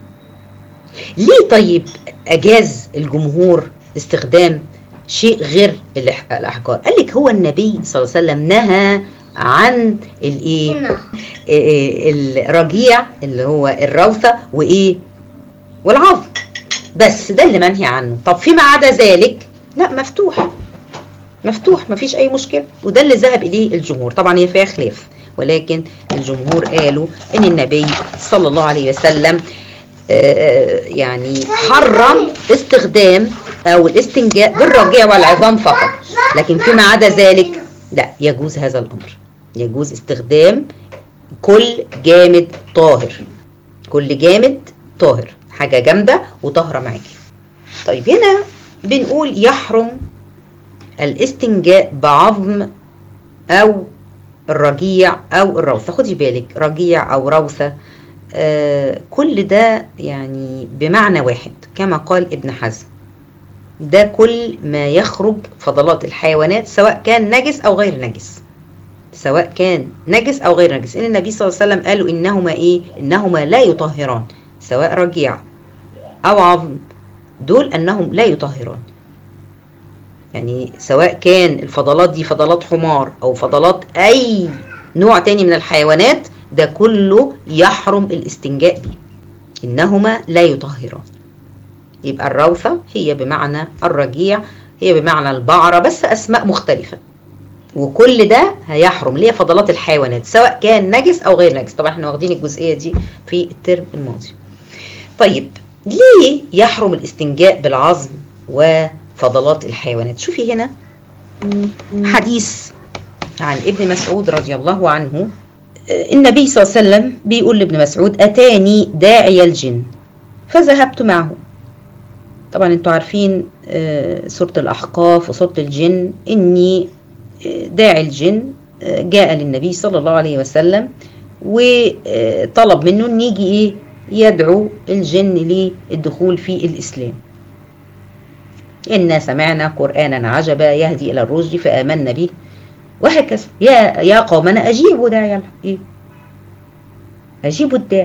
ليه طيب اجاز الجمهور استخدام شيء غير الأح- الاحجار قال لك هو النبي صلى الله عليه وسلم نهى عن الايه هنا إيه الرجيع اللي هو الروثة وايه والعظم بس ده اللي منهي عنه طب فيما عدا ذلك لا مفتوح مفتوح مفيش اي مشكله وده اللي ذهب اليه الجمهور طبعا هي فيها خلاف ولكن الجمهور قالوا ان النبي صلى الله عليه وسلم آه، يعني حرم استخدام او الاستنجاء بالرجيع والعظام فقط لكن فيما عدا ذلك لا يجوز هذا الامر يجوز استخدام كل جامد طاهر كل جامد طاهر حاجه جامده وطاهره معاكي طيب هنا بنقول يحرم الاستنجاء بعظم او الرجيع او الروثه خدي بالك رجيع او روثه آه كل ده يعني بمعنى واحد كما قال ابن حزم ده كل ما يخرج فضلات الحيوانات سواء كان نجس او غير نجس سواء كان نجس او غير نجس ان النبي صلى الله عليه وسلم قالوا انهما ايه انهما لا يطهران سواء رجيع او عظم دول انهم لا يطهران يعني سواء كان الفضلات دي فضلات حمار او فضلات اي نوع تاني من الحيوانات ده كله يحرم الاستنجاء به إنهما لا يطهران يبقى الروثة هي بمعنى الرجيع هي بمعنى البعرة بس أسماء مختلفة وكل ده هيحرم ليه فضلات الحيوانات سواء كان نجس أو غير نجس طبعا احنا واخدين الجزئية دي في الترم الماضي طيب ليه يحرم الاستنجاء بالعظم وفضلات الحيوانات شوفي هنا حديث عن ابن مسعود رضي الله عنه النبي صلى الله عليه وسلم بيقول لابن مسعود أتاني داعي الجن فذهبت معه طبعا انتوا عارفين سورة الأحقاف وسورة الجن إني داعي الجن جاء للنبي صلى الله عليه وسلم وطلب منه ان يجي ايه يدعو الجن للدخول في الإسلام إنا سمعنا قرآنا عجبا يهدي إلى الرشد فآمنا به وهكذا يا يا قومنا أجيبوا داعي إيه؟ أجيبوا الداعي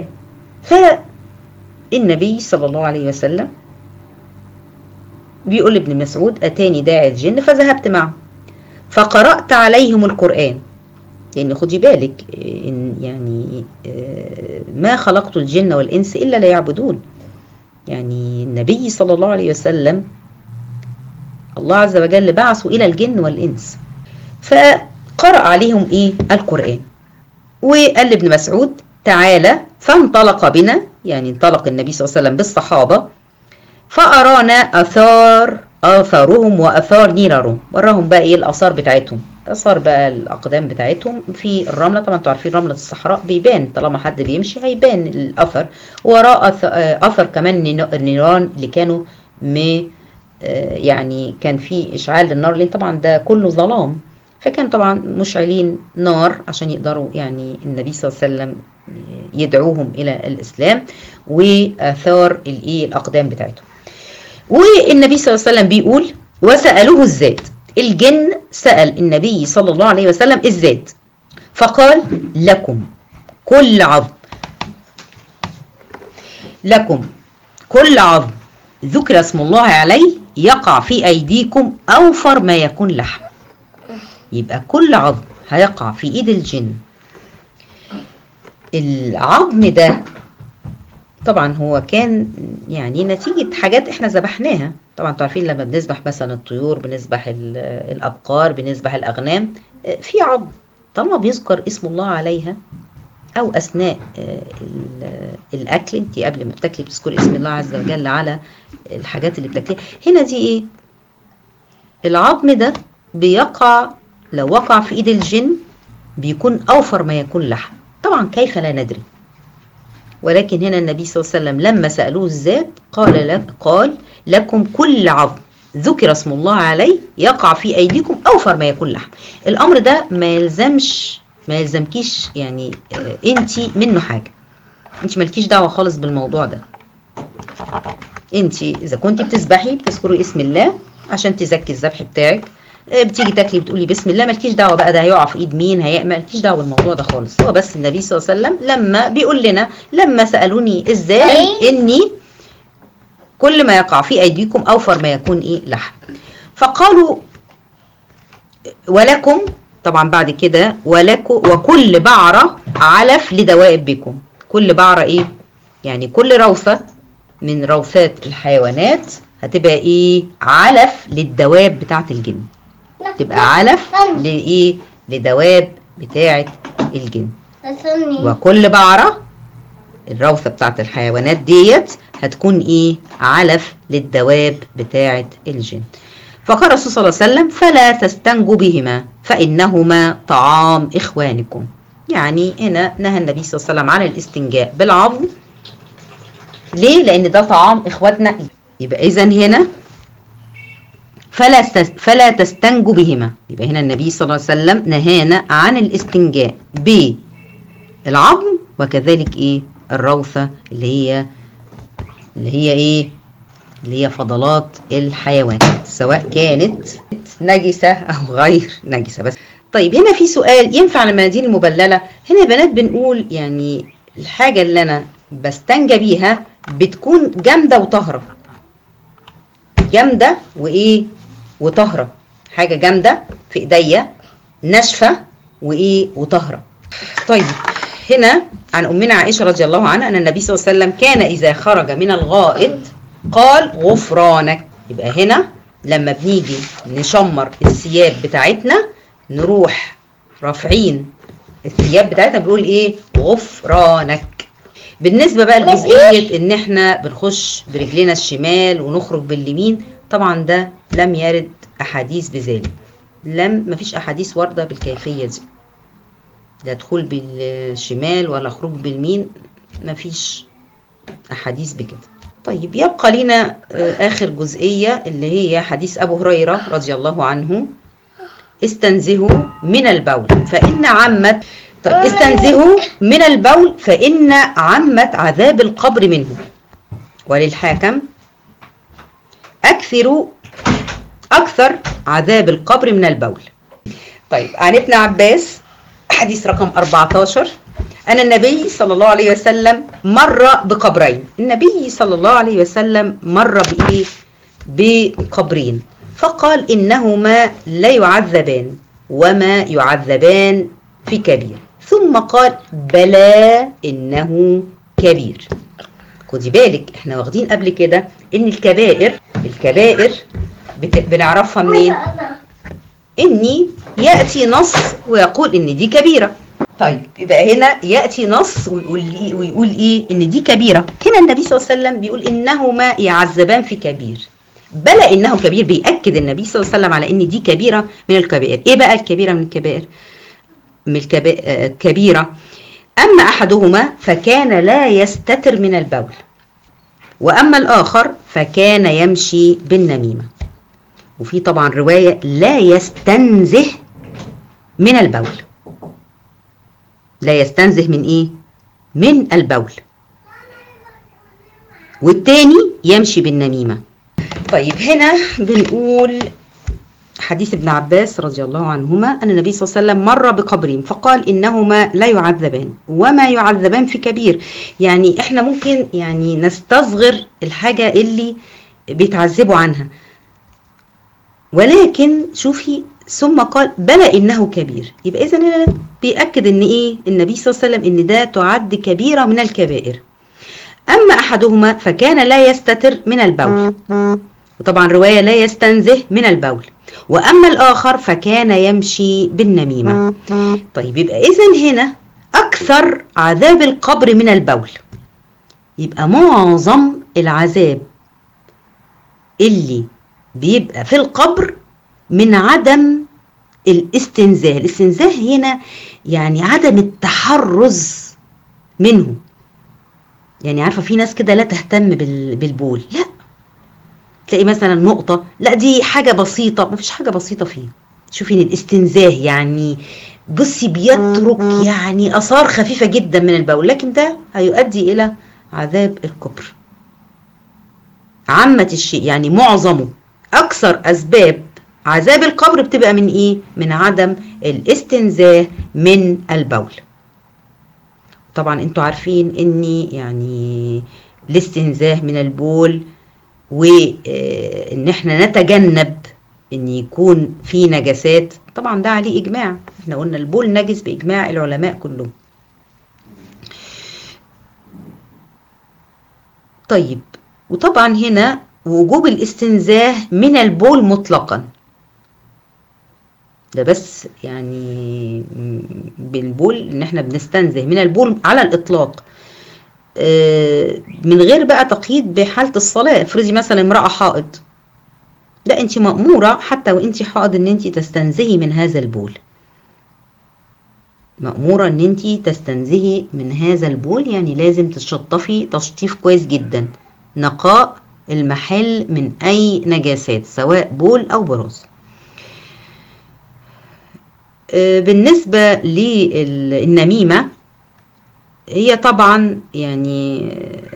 فالنبي صلى الله عليه وسلم بيقول لابن مسعود أتاني داعي الجن فذهبت معه فقرأت عليهم القرآن لأن خدي بالك إن يعني ما خلقت الجن والإنس إلا ليعبدون يعني النبي صلى الله عليه وسلم الله عز وجل بعثه إلى الجن والإنس فقرأ عليهم إيه القرآن وقال لابن مسعود تعالى فانطلق بنا يعني انطلق النبي صلى الله عليه وسلم بالصحابة فأرانا أثار آثارهم وأثار نيرارهم وراهم بقى إيه الآثار بتاعتهم آثار بقى الأقدام بتاعتهم في الرملة طبعا انتوا عارفين رملة الصحراء بيبان طالما حد بيمشي هيبان الأثر وراء أثر كمان النيران اللي كانوا م يعني كان في إشعال للنار لأن طبعا ده كله ظلام فكان طبعا مشعلين نار عشان يقدروا يعني النبي صلى الله عليه وسلم يدعوهم إلى الإسلام وآثار الإيه الأقدام بتاعتهم والنبي صلى الله عليه وسلم بيقول وسألوه الزاد الجن سأل النبي صلى الله عليه وسلم الزاد فقال لكم كل عظم لكم كل عظم ذكر اسم الله عليه يقع في أيديكم أوفر ما يكون لحم يبقى كل عظم هيقع في إيد الجن العظم ده طبعا هو كان يعني نتيجة حاجات احنا ذبحناها طبعا انتوا عارفين لما بنذبح مثلا الطيور بنذبح الأبقار بنذبح الأغنام في عظم طالما بيذكر اسم الله عليها أو أثناء الأكل انت قبل ما بتاكلي بتذكري اسم الله عز وجل على الحاجات اللي بتاكليها هنا دي ايه العظم ده بيقع لو وقع في ايد الجن بيكون أوفر ما يكون لحم طبعا كيف لا ندري ولكن هنا النبي صلى الله عليه وسلم لما سألوه الزاد قال لك قال لكم كل عظم ذكر اسم الله عليه يقع في أيديكم أوفر ما يكون لحم الأمر ده ما يلزمش ما يلزمكيش يعني انت منه حاجة انت مالكيش دعوة خالص بالموضوع ده انت اذا كنت بتسبحي بتذكري اسم الله عشان تزكي الذبح بتاعك بتيجي تاكلي بتقولي بسم الله مالكيش دعوه بقى ده هيقع في ايد مين هي مالكيش دعوه بالموضوع ده خالص هو بس النبي صلى الله عليه وسلم لما بيقول لنا لما سالوني ازاي اني كل ما يقع في ايديكم اوفر ما يكون ايه لحم فقالوا ولكم طبعا بعد كده ولكم وكل بعره علف لدوائبكم كل بعره ايه يعني كل روثه من روثات الحيوانات هتبقى ايه علف للدواب بتاعه الجن تبقى علف لايه لدواب بتاعه الجن وكل بعره الروثه بتاعه الحيوانات ديت هتكون ايه علف للدواب بتاعه الجن فقال الرسول صلى الله عليه وسلم فلا تستنجوا بهما فانهما طعام اخوانكم يعني هنا نهى النبي صلى الله عليه وسلم عن الاستنجاء بالعظم ليه لان ده طعام اخواتنا يبقى اذا هنا فلا فلا تستنجوا بهما يبقى هنا النبي صلى الله عليه وسلم نهانا عن الاستنجاء بالعظم وكذلك ايه الروثه اللي هي اللي هي ايه اللي هي فضلات الحيوانات سواء كانت نجسه او غير نجسه بس طيب هنا في سؤال ينفع المناديل المبلله هنا يا بنات بنقول يعني الحاجه اللي انا بستنجى بيها بتكون جامده وطاهره جامده وايه وطاهره حاجه جامده في ايديا ناشفه وايه وطاهره طيب هنا عن أمنا عائشة رضي الله عنها أن النبي صلى الله عليه وسلم كان إذا خرج من الغائط قال غفرانك يبقى هنا لما بنيجي نشمر الثياب بتاعتنا نروح رافعين الثياب بتاعتنا بنقول ايه غفرانك بالنسبه بقى لجزئيه ان احنا بنخش برجلنا الشمال ونخرج باليمين طبعا ده لم يرد احاديث بذلك لم مفيش احاديث وارده بالكيفيه دي لا دخول بالشمال ولا خروج باليمين مفيش احاديث بكده طيب يبقى لنا آه، اخر جزئيه اللي هي حديث ابو هريره رضي الله عنه استنزهوا من البول فإن عمت طيب استنزهوا من البول فإن عمت عذاب القبر منه وللحاكم أكثروا أكثر عذاب القبر من البول طيب عن ابن عباس حديث رقم 14 أن النبي صلى الله عليه وسلم مر بقبرين النبي صلى الله عليه وسلم مر بإيه بقبرين فقال إنهما لا يعذبان وما يعذبان في كبير ثم قال بلى إنه كبير خدي بالك احنا واخدين قبل كده ان الكبائر الكبائر بت... بنعرفها منين اني ياتي نص ويقول ان دي كبيره طيب يبقى هنا ياتي نص ويقول إيه ويقول ايه ان دي كبيره هنا النبي صلى الله عليه وسلم بيقول انهما يعذبان في كبير بلى انه كبير بياكد النبي صلى الله عليه وسلم على ان دي كبيره من الكبائر ايه بقى الكبيره من الكبائر من الكبيره اما احدهما فكان لا يستتر من البول واما الاخر فكان يمشي بالنميمه وفي طبعا روايه لا يستنزه من البول لا يستنزه من ايه من البول والتاني يمشي بالنميمه طيب هنا بنقول حديث ابن عباس رضي الله عنهما أن النبي صلى الله عليه وسلم مر بقبرين فقال إنهما لا يعذبان وما يعذبان في كبير يعني إحنا ممكن يعني نستصغر الحاجة اللي بيتعذبوا عنها ولكن شوفي ثم قال بلى إنه كبير يبقى إذا هنا بيأكد إن إيه النبي صلى الله عليه وسلم إن ده تعد كبيرة من الكبائر أما أحدهما فكان لا يستتر من البول وطبعا رواية لا يستنزه من البول وأما الآخر فكان يمشي بالنميمة طيب يبقى إذا هنا أكثر عذاب القبر من البول يبقى معظم العذاب اللي بيبقى في القبر من عدم الاستنزاه الاستنزاه هنا يعني عدم التحرز منه يعني عارفه في ناس كده لا تهتم بالبول لا تلاقي مثلا نقطه لا دي حاجه بسيطه ما فيش حاجه بسيطه فيه شوفي ان الاستنزاه يعني بصي بيترك يعني اثار خفيفه جدا من البول لكن ده هيؤدي الى عذاب الكبر عامة الشيء يعني معظمه اكثر اسباب عذاب القبر بتبقى من ايه من عدم الاستنزاه من البول طبعا انتوا عارفين اني يعني الاستنزاه من البول وان احنا نتجنب ان يكون في نجاسات طبعا ده عليه اجماع احنا قلنا البول نجس باجماع العلماء كلهم طيب وطبعا هنا وجوب الاستنزاه من البول مطلقا ده بس يعني بالبول ان احنا بنستنزه من البول على الاطلاق من غير بقى تقييد بحاله الصلاه افرضي مثلا امراه حائض لا انت ماموره حتى وانت حائض ان انت تستنزهي من هذا البول مأمورة ان انت تستنزهي من هذا البول يعني لازم تشطفي تشطيف كويس جدا نقاء المحل من اي نجاسات سواء بول او براز بالنسبة للنميمة هي طبعا يعني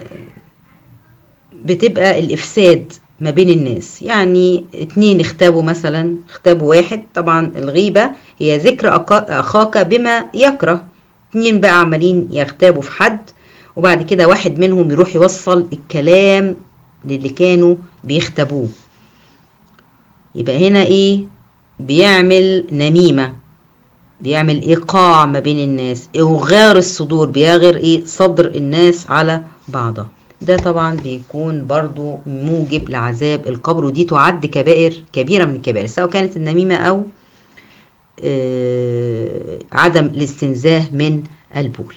بتبقى الإفساد ما بين الناس يعني اتنين اختابوا مثلا اختابوا واحد طبعا الغيبة هي ذكر أخاك بما يكره اتنين بقى عمالين يغتابوا في حد وبعد كده واحد منهم يروح يوصل الكلام للي كانوا بيختبوه يبقى هنا ايه بيعمل نميمة بيعمل ايقاع ما بين الناس اوغار الصدور بيغر ايه صدر الناس على بعضها ده طبعا بيكون برضو موجب لعذاب القبر ودي تعد كبائر كبيرة من الكبائر سواء كانت النميمة او آه عدم الاستنزاه من البول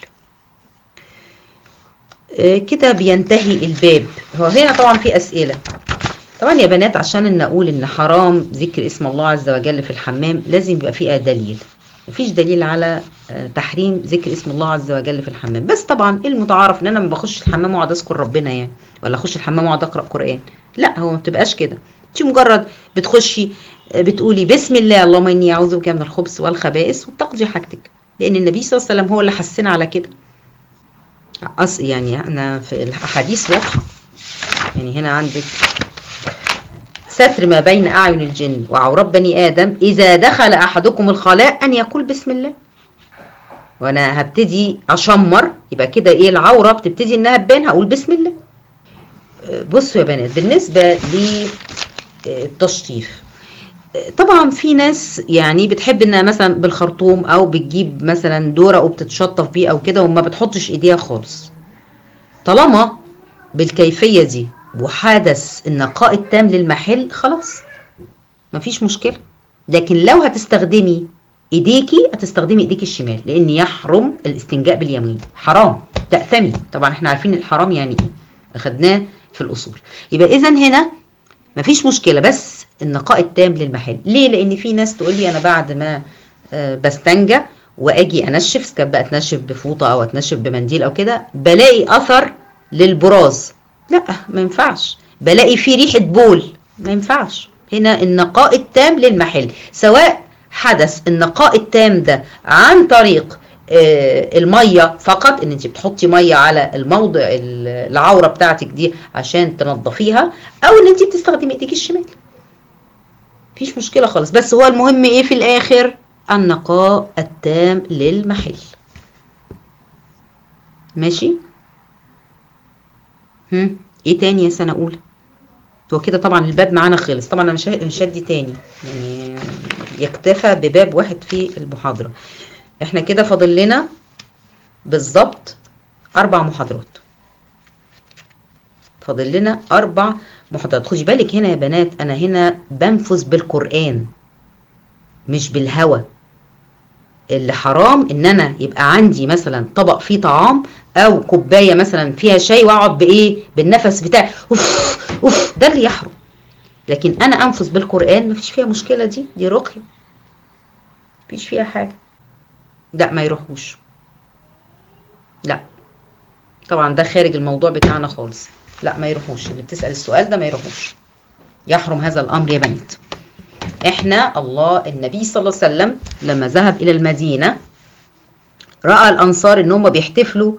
آه كده بينتهي الباب هو هنا طبعا في اسئلة طبعا يا بنات عشان نقول ان حرام ذكر اسم الله عز وجل في الحمام لازم يبقى فيه دليل مفيش دليل على تحريم ذكر اسم الله عز وجل في الحمام بس طبعا المتعارف ان انا ما بخش الحمام واقعد اذكر ربنا يعني ولا اخش الحمام واقعد اقرا قران لا هو ما بتبقاش كده انت مجرد بتخشي بتقولي بسم الله اللهم اني اعوذ بك من الخبث والخبائث وبتقضي حاجتك لان النبي صلى الله عليه وسلم هو اللي حسنا على كده أص يعني انا في الاحاديث واضحه يعني هنا عندك ستر ما بين أعين الجن وعورات بني آدم إذا دخل أحدكم الخلاء أن يقول بسم الله وأنا هبتدي أشمر يبقى كده إيه العورة بتبتدي إنها تبان هقول بسم الله بصوا يا بنات بالنسبة للتشطيف طبعا في ناس يعني بتحب انها مثلا بالخرطوم او بتجيب مثلا دوره وبتتشطف بيه او كده وما بتحطش ايديها خالص طالما بالكيفيه دي وحدث النقاء التام للمحل خلاص مفيش مشكلة لكن لو هتستخدمي ايديكي هتستخدمي ايديك الشمال لان يحرم الاستنجاء باليمين حرام تأثمي طبعا احنا عارفين الحرام يعني ايه اخدناه في الاصول يبقى اذا هنا مفيش مشكلة بس النقاء التام للمحل ليه لان في ناس تقول لي انا بعد ما آه بستنجى واجي انشف كانت بقى اتنشف بفوطه او اتنشف بمنديل او كده بلاقي اثر للبراز لا ما ينفعش بلاقي فيه ريحة بول ما ينفعش هنا النقاء التام للمحل سواء حدث النقاء التام ده عن طريق آه المية فقط ان انت بتحطي مية على الموضع العورة بتاعتك دي عشان تنظفيها او ان انت بتستخدمي ايديك الشمال مفيش مشكلة خالص بس هو المهم ايه في الاخر النقاء التام للمحل ماشي هم ايه تاني يا سنة اولى هو كده طبعا الباب معانا خلص طبعا انا مش هدي تاني يعني يكتفى بباب واحد في المحاضرة احنا كده فاضل لنا بالظبط اربع محاضرات فاضل لنا اربع محاضرات خدي بالك هنا يا بنات انا هنا بنفذ بالقرآن مش بالهوى اللي حرام ان انا يبقى عندي مثلا طبق فيه طعام او كوبايه مثلا فيها شاي واقعد بايه بالنفس بتاعي اوف اوف ده اللي يحرم لكن انا انفذ بالقران مفيش فيها مشكله دي دي رقيه مفيش فيها حاجه لا ما يروحوش لا طبعا ده خارج الموضوع بتاعنا خالص لا ما يروحوش اللي بتسال السؤال ده ما يروحوش يحرم هذا الامر يا بنات احنا الله النبي صلى الله عليه وسلم لما ذهب الى المدينه راى الانصار ان هم بيحتفلوا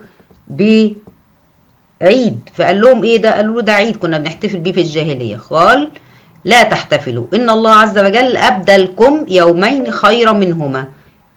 بعيد فقال لهم ايه ده قالوا له ده عيد كنا بنحتفل بيه في الجاهليه قال لا تحتفلوا ان الله عز وجل ابدلكم يومين خيرا منهما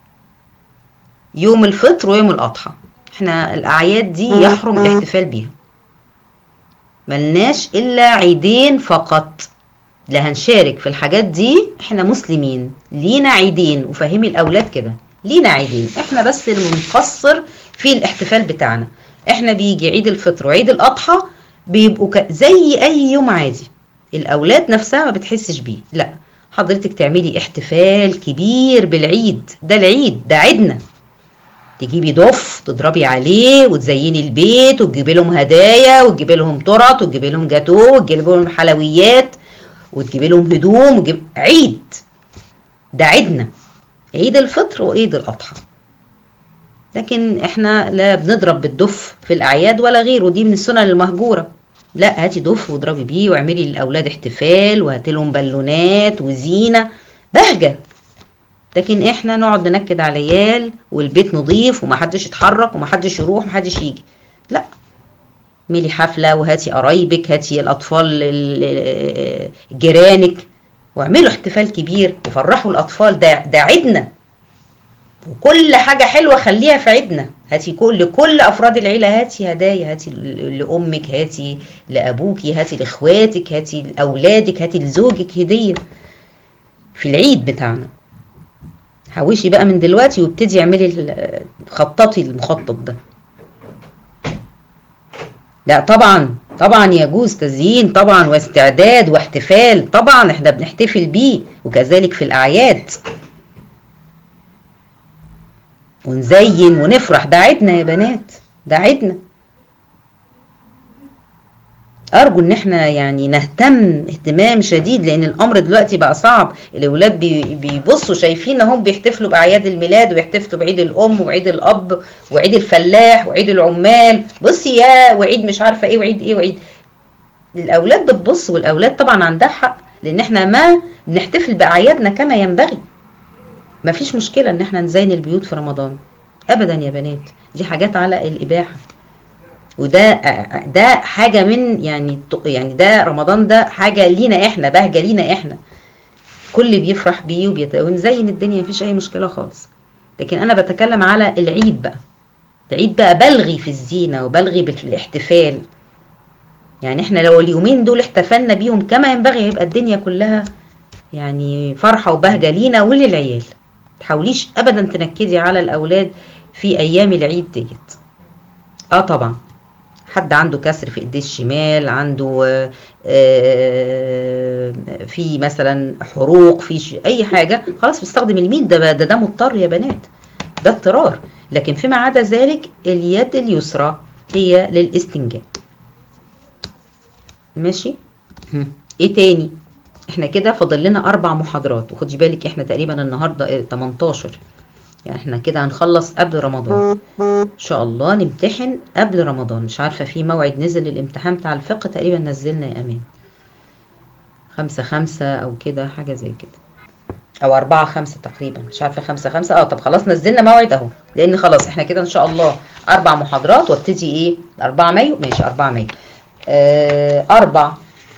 يوم الفطر ويوم الاضحى احنا الاعياد دي يحرم الاحتفال بيها ملناش الا عيدين فقط لا هنشارك في الحاجات دي احنا مسلمين لينا عيدين وفهمي الاولاد كده لينا عيدين احنا بس اللي بنقصر في الاحتفال بتاعنا احنا بيجي عيد الفطر وعيد الاضحى بيبقوا ك... زي اي يوم عادي الاولاد نفسها ما بتحسش بيه لا حضرتك تعملي احتفال كبير بالعيد ده العيد ده عيدنا تجيبي ضف تضربي عليه وتزيني البيت وتجيبي لهم هدايا وتجيبي لهم تورت وتجيبي لهم جاتوه وتجيبي لهم حلويات وتجيبي لهم هدوم وتجيب عيد ده عيدنا عيد الفطر وعيد الاضحى لكن احنا لا بنضرب بالدف في الاعياد ولا غيره دي من السنن المهجوره لا هاتي دف واضربي بيه واعملي للاولاد احتفال وهاتي لهم بالونات وزينه بهجه لكن احنا نقعد ننكد على العيال والبيت نظيف ومحدش يتحرك ومحدش يروح ومحدش يجي لا اعملي حفله وهاتي قرايبك هاتي الاطفال جيرانك واعملوا احتفال كبير وفرحوا الاطفال ده ده عيدنا وكل حاجه حلوه خليها في عيدنا هاتي كل لكل افراد العيله هاتي هدايا هاتي لامك هاتي لابوكي هاتي لاخواتك هاتي لاولادك هاتي لزوجك هديه في العيد بتاعنا حوشي بقى من دلوقتي وابتدي اعملي ال- خططي المخطط ده لا طبعا طبعا يجوز تزيين طبعا واستعداد واحتفال طبعا احنا بنحتفل بيه وكذلك في الاعياد ونزين ونفرح ده عيدنا يا بنات ده عيدنا ارجو ان احنا يعني نهتم اهتمام شديد لان الامر دلوقتي بقى صعب الاولاد بي- بيبصوا شايفين هم بيحتفلوا باعياد الميلاد ويحتفلوا بعيد الام وعيد الاب وعيد الفلاح وعيد العمال بصي يا وعيد مش عارفه ايه وعيد ايه وعيد الاولاد بتبص والاولاد طبعا عندها حق لان احنا ما بنحتفل باعيادنا كما ينبغي ما فيش مشكله ان احنا نزين البيوت في رمضان ابدا يا بنات دي حاجات على الاباحه وده ده حاجه من يعني يعني ده رمضان ده حاجه لينا احنا بهجه لينا احنا كل بيفرح بيه وبيت... ونزين الدنيا مفيش اي مشكله خالص لكن انا بتكلم على العيد بقى العيد بقى بلغي في الزينه وبلغي بالاحتفال يعني احنا لو اليومين دول احتفلنا بيهم كما ينبغي هيبقى الدنيا كلها يعني فرحه وبهجه لينا وللعيال تحاوليش ابدا تنكدي على الاولاد في ايام العيد ديت اه طبعا حد عنده كسر في ايديه الشمال عنده آه، آه، في مثلا حروق في ش- اي حاجه خلاص بيستخدم الميل ده ده, ده مضطر يا بنات ده اضطرار لكن فيما عدا ذلك اليد اليسرى هي للاستنجاء ماشي هم. ايه تاني احنا كده فاضل لنا اربع محاضرات وخدي بالك احنا تقريبا النهارده إيه، 18 يعني احنا كده هنخلص قبل رمضان ان شاء الله نمتحن قبل رمضان مش عارفه في موعد نزل للامتحان بتاع الفقه تقريبا نزلنا يا امان خمسة خمسة او كده حاجه زي كده او أربعة خمسة تقريبا مش عارفه خمسة خمسة اه طب خلاص نزلنا موعد اهو لان خلاص احنا كده ان شاء الله اربع محاضرات وابتدي ايه 4 مايو ماشي 4 مايو آه اربع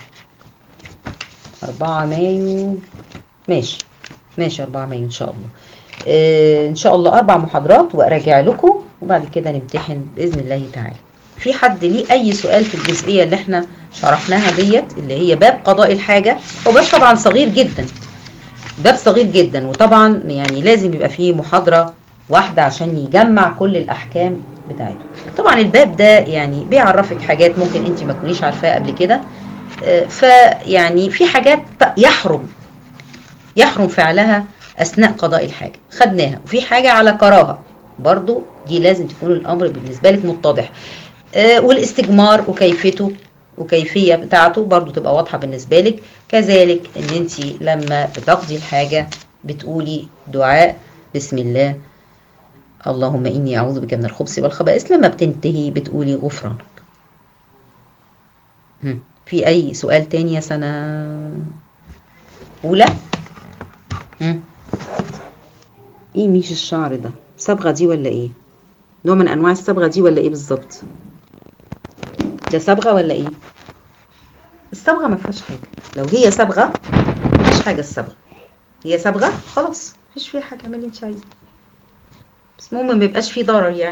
4 مايو ماشي ماشي 4 مايو ان شاء الله آه ان شاء الله اربع محاضرات واراجع لكم وبعد كده نمتحن باذن الله تعالى في حد ليه اي سؤال في الجزئيه اللي احنا شرحناها ديت اللي هي باب قضاء الحاجه هو باب طبعا صغير جدا باب صغير جدا وطبعا يعني لازم يبقى فيه محاضره واحده عشان يجمع كل الاحكام بتاعته طبعا الباب ده يعني بيعرفك حاجات ممكن انت ما تكونيش عارفاها قبل كده آه، فيعني في حاجات يحرم يحرم فعلها اثناء قضاء الحاجه خدناها وفي حاجه على كراهه برضو دي لازم تكون الامر بالنسبه لك متضح آه، والاستجمار وكيفته وكيفيه بتاعته برضو تبقى واضحه بالنسبه لك كذلك ان انت لما بتقضي الحاجه بتقولي دعاء بسم الله اللهم اني اعوذ بك من الخبث والخبائث لما بتنتهي بتقولي غفرانك هم، في اي سؤال تاني يا سنه اولى هم. ايه ميش الشعر ده صبغه دي ولا ايه نوع من انواع الصبغه دي ولا ايه بالظبط ده صبغه ولا ايه الصبغه ما فيهاش حاجه لو هي صبغه ما فيش حاجه الصبغه هي صبغه خلاص مفيش فيها حاجه اعملي انت عايزه بس المهم ما يبقاش فيه ضرر يعني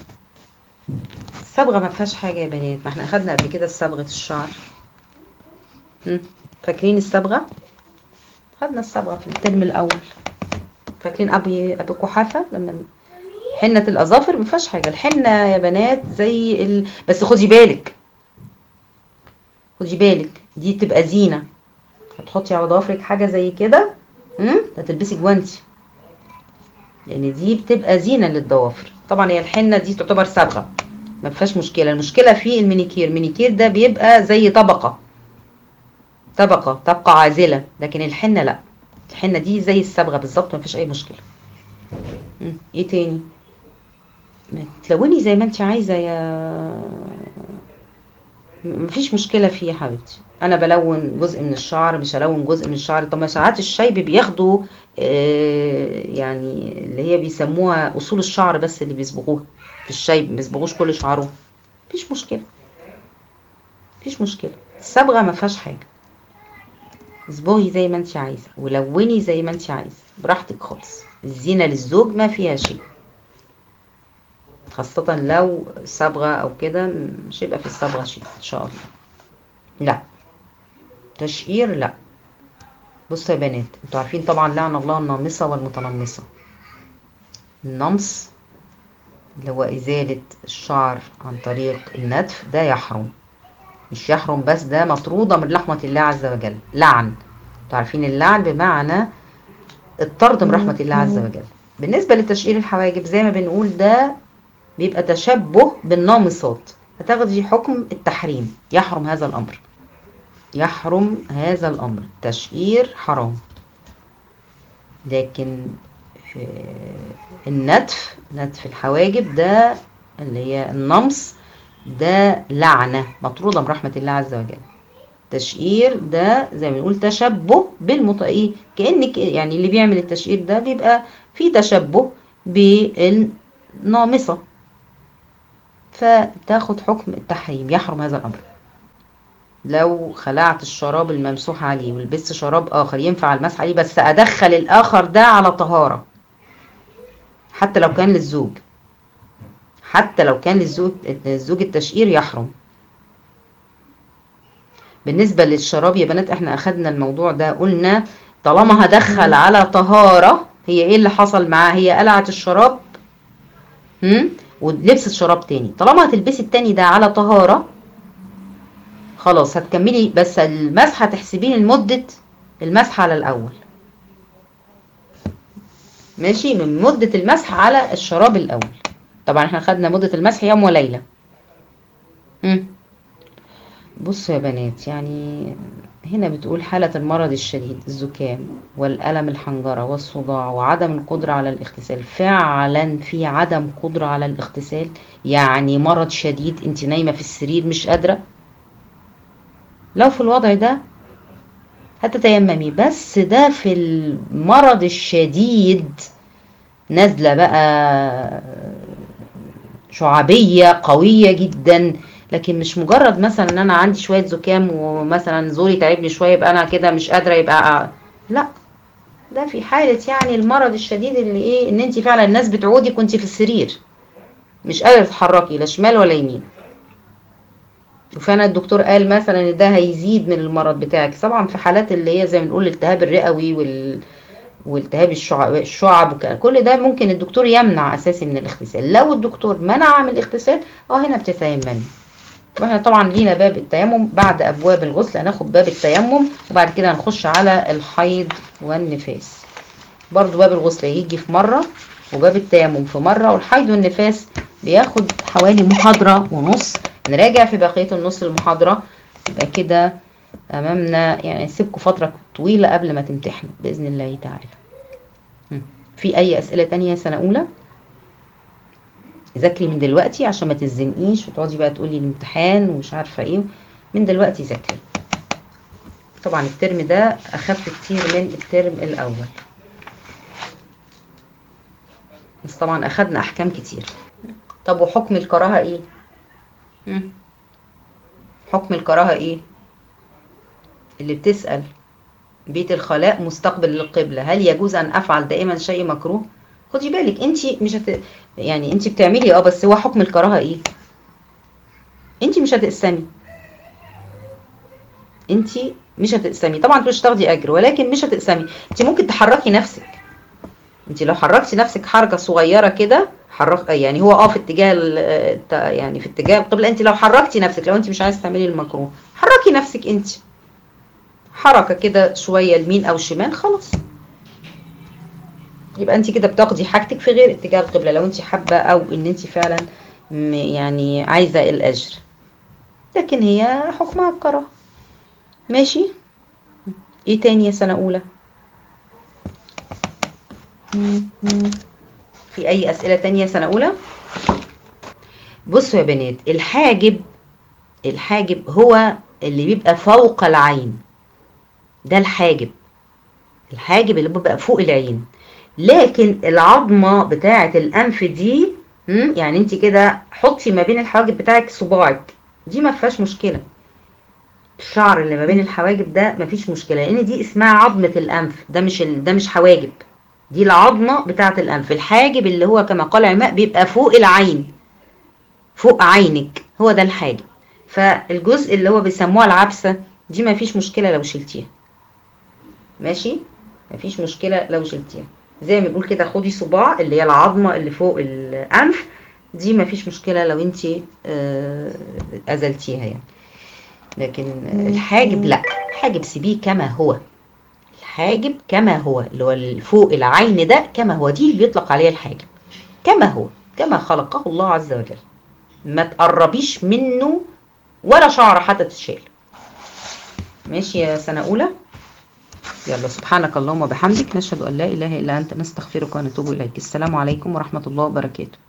الصبغه ما فيهاش حاجه يا بنات ما احنا اخدنا قبل كده صبغه الشعر هم، فاكرين الصبغه خدنا الصبغه في الترم الاول فاكرين ابي ابي قحافه لما حنه الاظافر ما فيهاش حاجه الحنه يا بنات زي ال... بس خدي بالك خدي بالك دي تبقى زينه هتحطي على ضوافرك حاجه زي كده امم هتلبسي جوانتي لان دي بتبقى زينه للضوافر طبعا هي الحنه دي تعتبر صبغه ما فيهاش مشكله المشكله في المينيكير المينيكير ده بيبقى زي طبقه طبقه طبقه عازله لكن الحنه لا الحنه دي زي الصبغه بالظبط ما فيش اي مشكله مم. ايه تاني ما تلوني زي ما انت عايزه يا مفيش مشكله فيه يا حبيبتي انا بلون جزء من الشعر مش هلون جزء من الشعر طب ما ساعات الشايب بياخدوا آه، يعني اللي هي بيسموها اصول الشعر بس اللي بيصبغوها في الشايب ما بيصبغوش كل شعره مفيش مشكله مفيش مشكله الصبغه ما فيهاش حاجه اصبغي زي ما انت عايزه ولوني زي ما انت عايزه براحتك خالص الزينه للزوج ما فيها شيء خاصة لو صبغة أو كده مش هيبقى في الصبغة شيء إن شاء الله لا تشقير لا بصوا يا بنات انتوا عارفين طبعا لعن الله النامصة والمتنمصة النمص اللي هو إزالة الشعر عن طريق النتف ده يحرم مش يحرم بس ده مطرودة من رحمة الله عز وجل لعن انتوا عارفين اللعن بمعنى الطرد من رحمة الله عز وجل بالنسبة لتشقير الحواجب زي ما بنقول ده بيبقى تشبه بالنامصات هتاخدي حكم التحريم يحرم هذا الأمر يحرم هذا الأمر تشقير حرام لكن في النتف نتف الحواجب ده اللي هي النمص ده لعنة مطرودة من رحمة الله عز وجل تشقير ده زي ما بنقول تشبه بالمط ايه كأنك يعني اللي بيعمل التشقير ده بيبقى في تشبه بالنامصة فتاخد حكم التحريم يحرم هذا الأمر لو خلعت الشراب الممسوح عليه ولبست شراب آخر ينفع المسح عليه بس أدخل الآخر ده على طهارة حتى لو كان للزوج حتى لو كان للزوج الزوج التشقير يحرم بالنسبة للشراب يا بنات احنا أخدنا الموضوع ده قلنا طالما هدخل على طهارة هي ايه اللي حصل معاه هي قلعت الشراب هم؟ ولبست شراب تاني طالما هتلبسي التاني ده على طهارة خلاص هتكملي بس المسح هتحسبيه لمدة المسح على الأول ماشي من مدة المسح على الشراب الأول طبعا احنا خدنا مدة المسح يوم وليلة مم. بصوا يا بنات يعني هنا بتقول حالة المرض الشديد الزكام والألم الحنجرة والصداع وعدم القدرة على الاغتسال فعلا في عدم قدرة على الاغتسال يعني مرض شديد انت نايمة في السرير مش قادرة لو في الوضع ده هتتيممي بس ده في المرض الشديد نازلة بقى شعبية قوية جدا لكن مش مجرد مثلا ان انا عندي شوية زكام ومثلا زوري تعبني شوية يبقى انا كده مش قادرة يبقى لا ده في حالة يعني المرض الشديد اللي ايه ان انت فعلا الناس بتعودك وانت في السرير مش قادرة تتحركي لا شمال ولا يمين وفعلا الدكتور قال مثلا ان ده هيزيد من المرض بتاعك طبعا في حالات اللي هي زي ما بنقول الالتهاب الرئوي وال والتهاب الشعب الشعب وكده كل ده ممكن الدكتور يمنع اساسي من الاغتسال لو الدكتور منع من الاغتسال اه هنا بتتيممي واحنا طبعا لينا باب التيمم بعد ابواب الغسل هناخد باب التيمم وبعد كده هنخش على الحيض والنفاس برضو باب الغسل هيجي في مرة وباب التيمم في مرة والحيض والنفاس بياخد حوالي محاضرة ونص نراجع في بقية النص المحاضرة يبقى كده امامنا يعني نسيبكم فترة طويلة قبل ما تمتحنوا بإذن الله تعالى في اي اسئلة تانية سنة اولى ذاكري من دلوقتي عشان ما تزنقيش وتقعدي بقى تقولي الامتحان ومش عارفة ايه من دلوقتي ذاكري طبعا الترم ده اخف كتير من الترم الاول بس طبعا اخدنا احكام كتير طب وحكم الكراهة ايه مم. حكم الكراهة ايه اللي بتسأل بيت الخلاء مستقبل للقبلة هل يجوز ان افعل دائما شيء مكروه خدي بالك انت مش هت... يعني انت بتعملي اه بس هو حكم الكراهة ايه انت مش هتقسمي انت مش هتقسمي طبعا مش تاخدي اجر ولكن مش هتقسمي انت ممكن تحركي نفسك انت لو حركتي نفسك حركة صغيرة كده حرك يعني هو اه في اتجاه يعني في اتجاه القبلة انت لو حركتي نفسك لو انت مش عايزه تعملي المكروه حركي نفسك انت حركة كده شوية يمين او شمال خلاص يبقى انت كده بتاخدي حاجتك في غير اتجاه القبلة لو انت حابة او ان انت فعلا يعني عايزة الاجر لكن هي حكمها الكراهه ماشي ايه تاني يا سنة اولى في اي اسئلة تانية سنة اولى بصوا يا بنات الحاجب الحاجب هو اللي بيبقى فوق العين ده الحاجب الحاجب اللي بيبقى فوق العين لكن العظمة بتاعة الانف دي يعني انت كده حطي ما بين الحواجب بتاعك صباعك دي ما فيهاش مشكلة الشعر اللي ما بين الحواجب ده مفيش مشكلة لان دي اسمها عظمة الانف ده مش ال... ده مش حواجب دي العظمة بتاعة الانف الحاجب اللي هو كما قال علماء بيبقى فوق العين فوق عينك هو ده الحاجب فالجزء اللي هو بيسموها العبسة دي مفيش مشكلة لو شلتيها ماشي مفيش مشكله لو شلتيها زي ما بنقول كده خدي صباع اللي هي العظمه اللي فوق الانف دي مفيش مشكله لو انت ازلتيها يعني لكن الحاجب لا الحاجب سيبيه كما هو الحاجب كما هو اللي هو فوق العين ده كما هو دي اللي بيطلق عليها الحاجب كما هو كما خلقه الله عز وجل ما تقربيش منه ولا شعر حتى تتشال ماشي يا سنة أولى يلا سبحانك اللهم وبحمدك نشهد أن لا إله إلا أنت نستغفرك ونتوب إليك السلام عليكم ورحمة الله وبركاته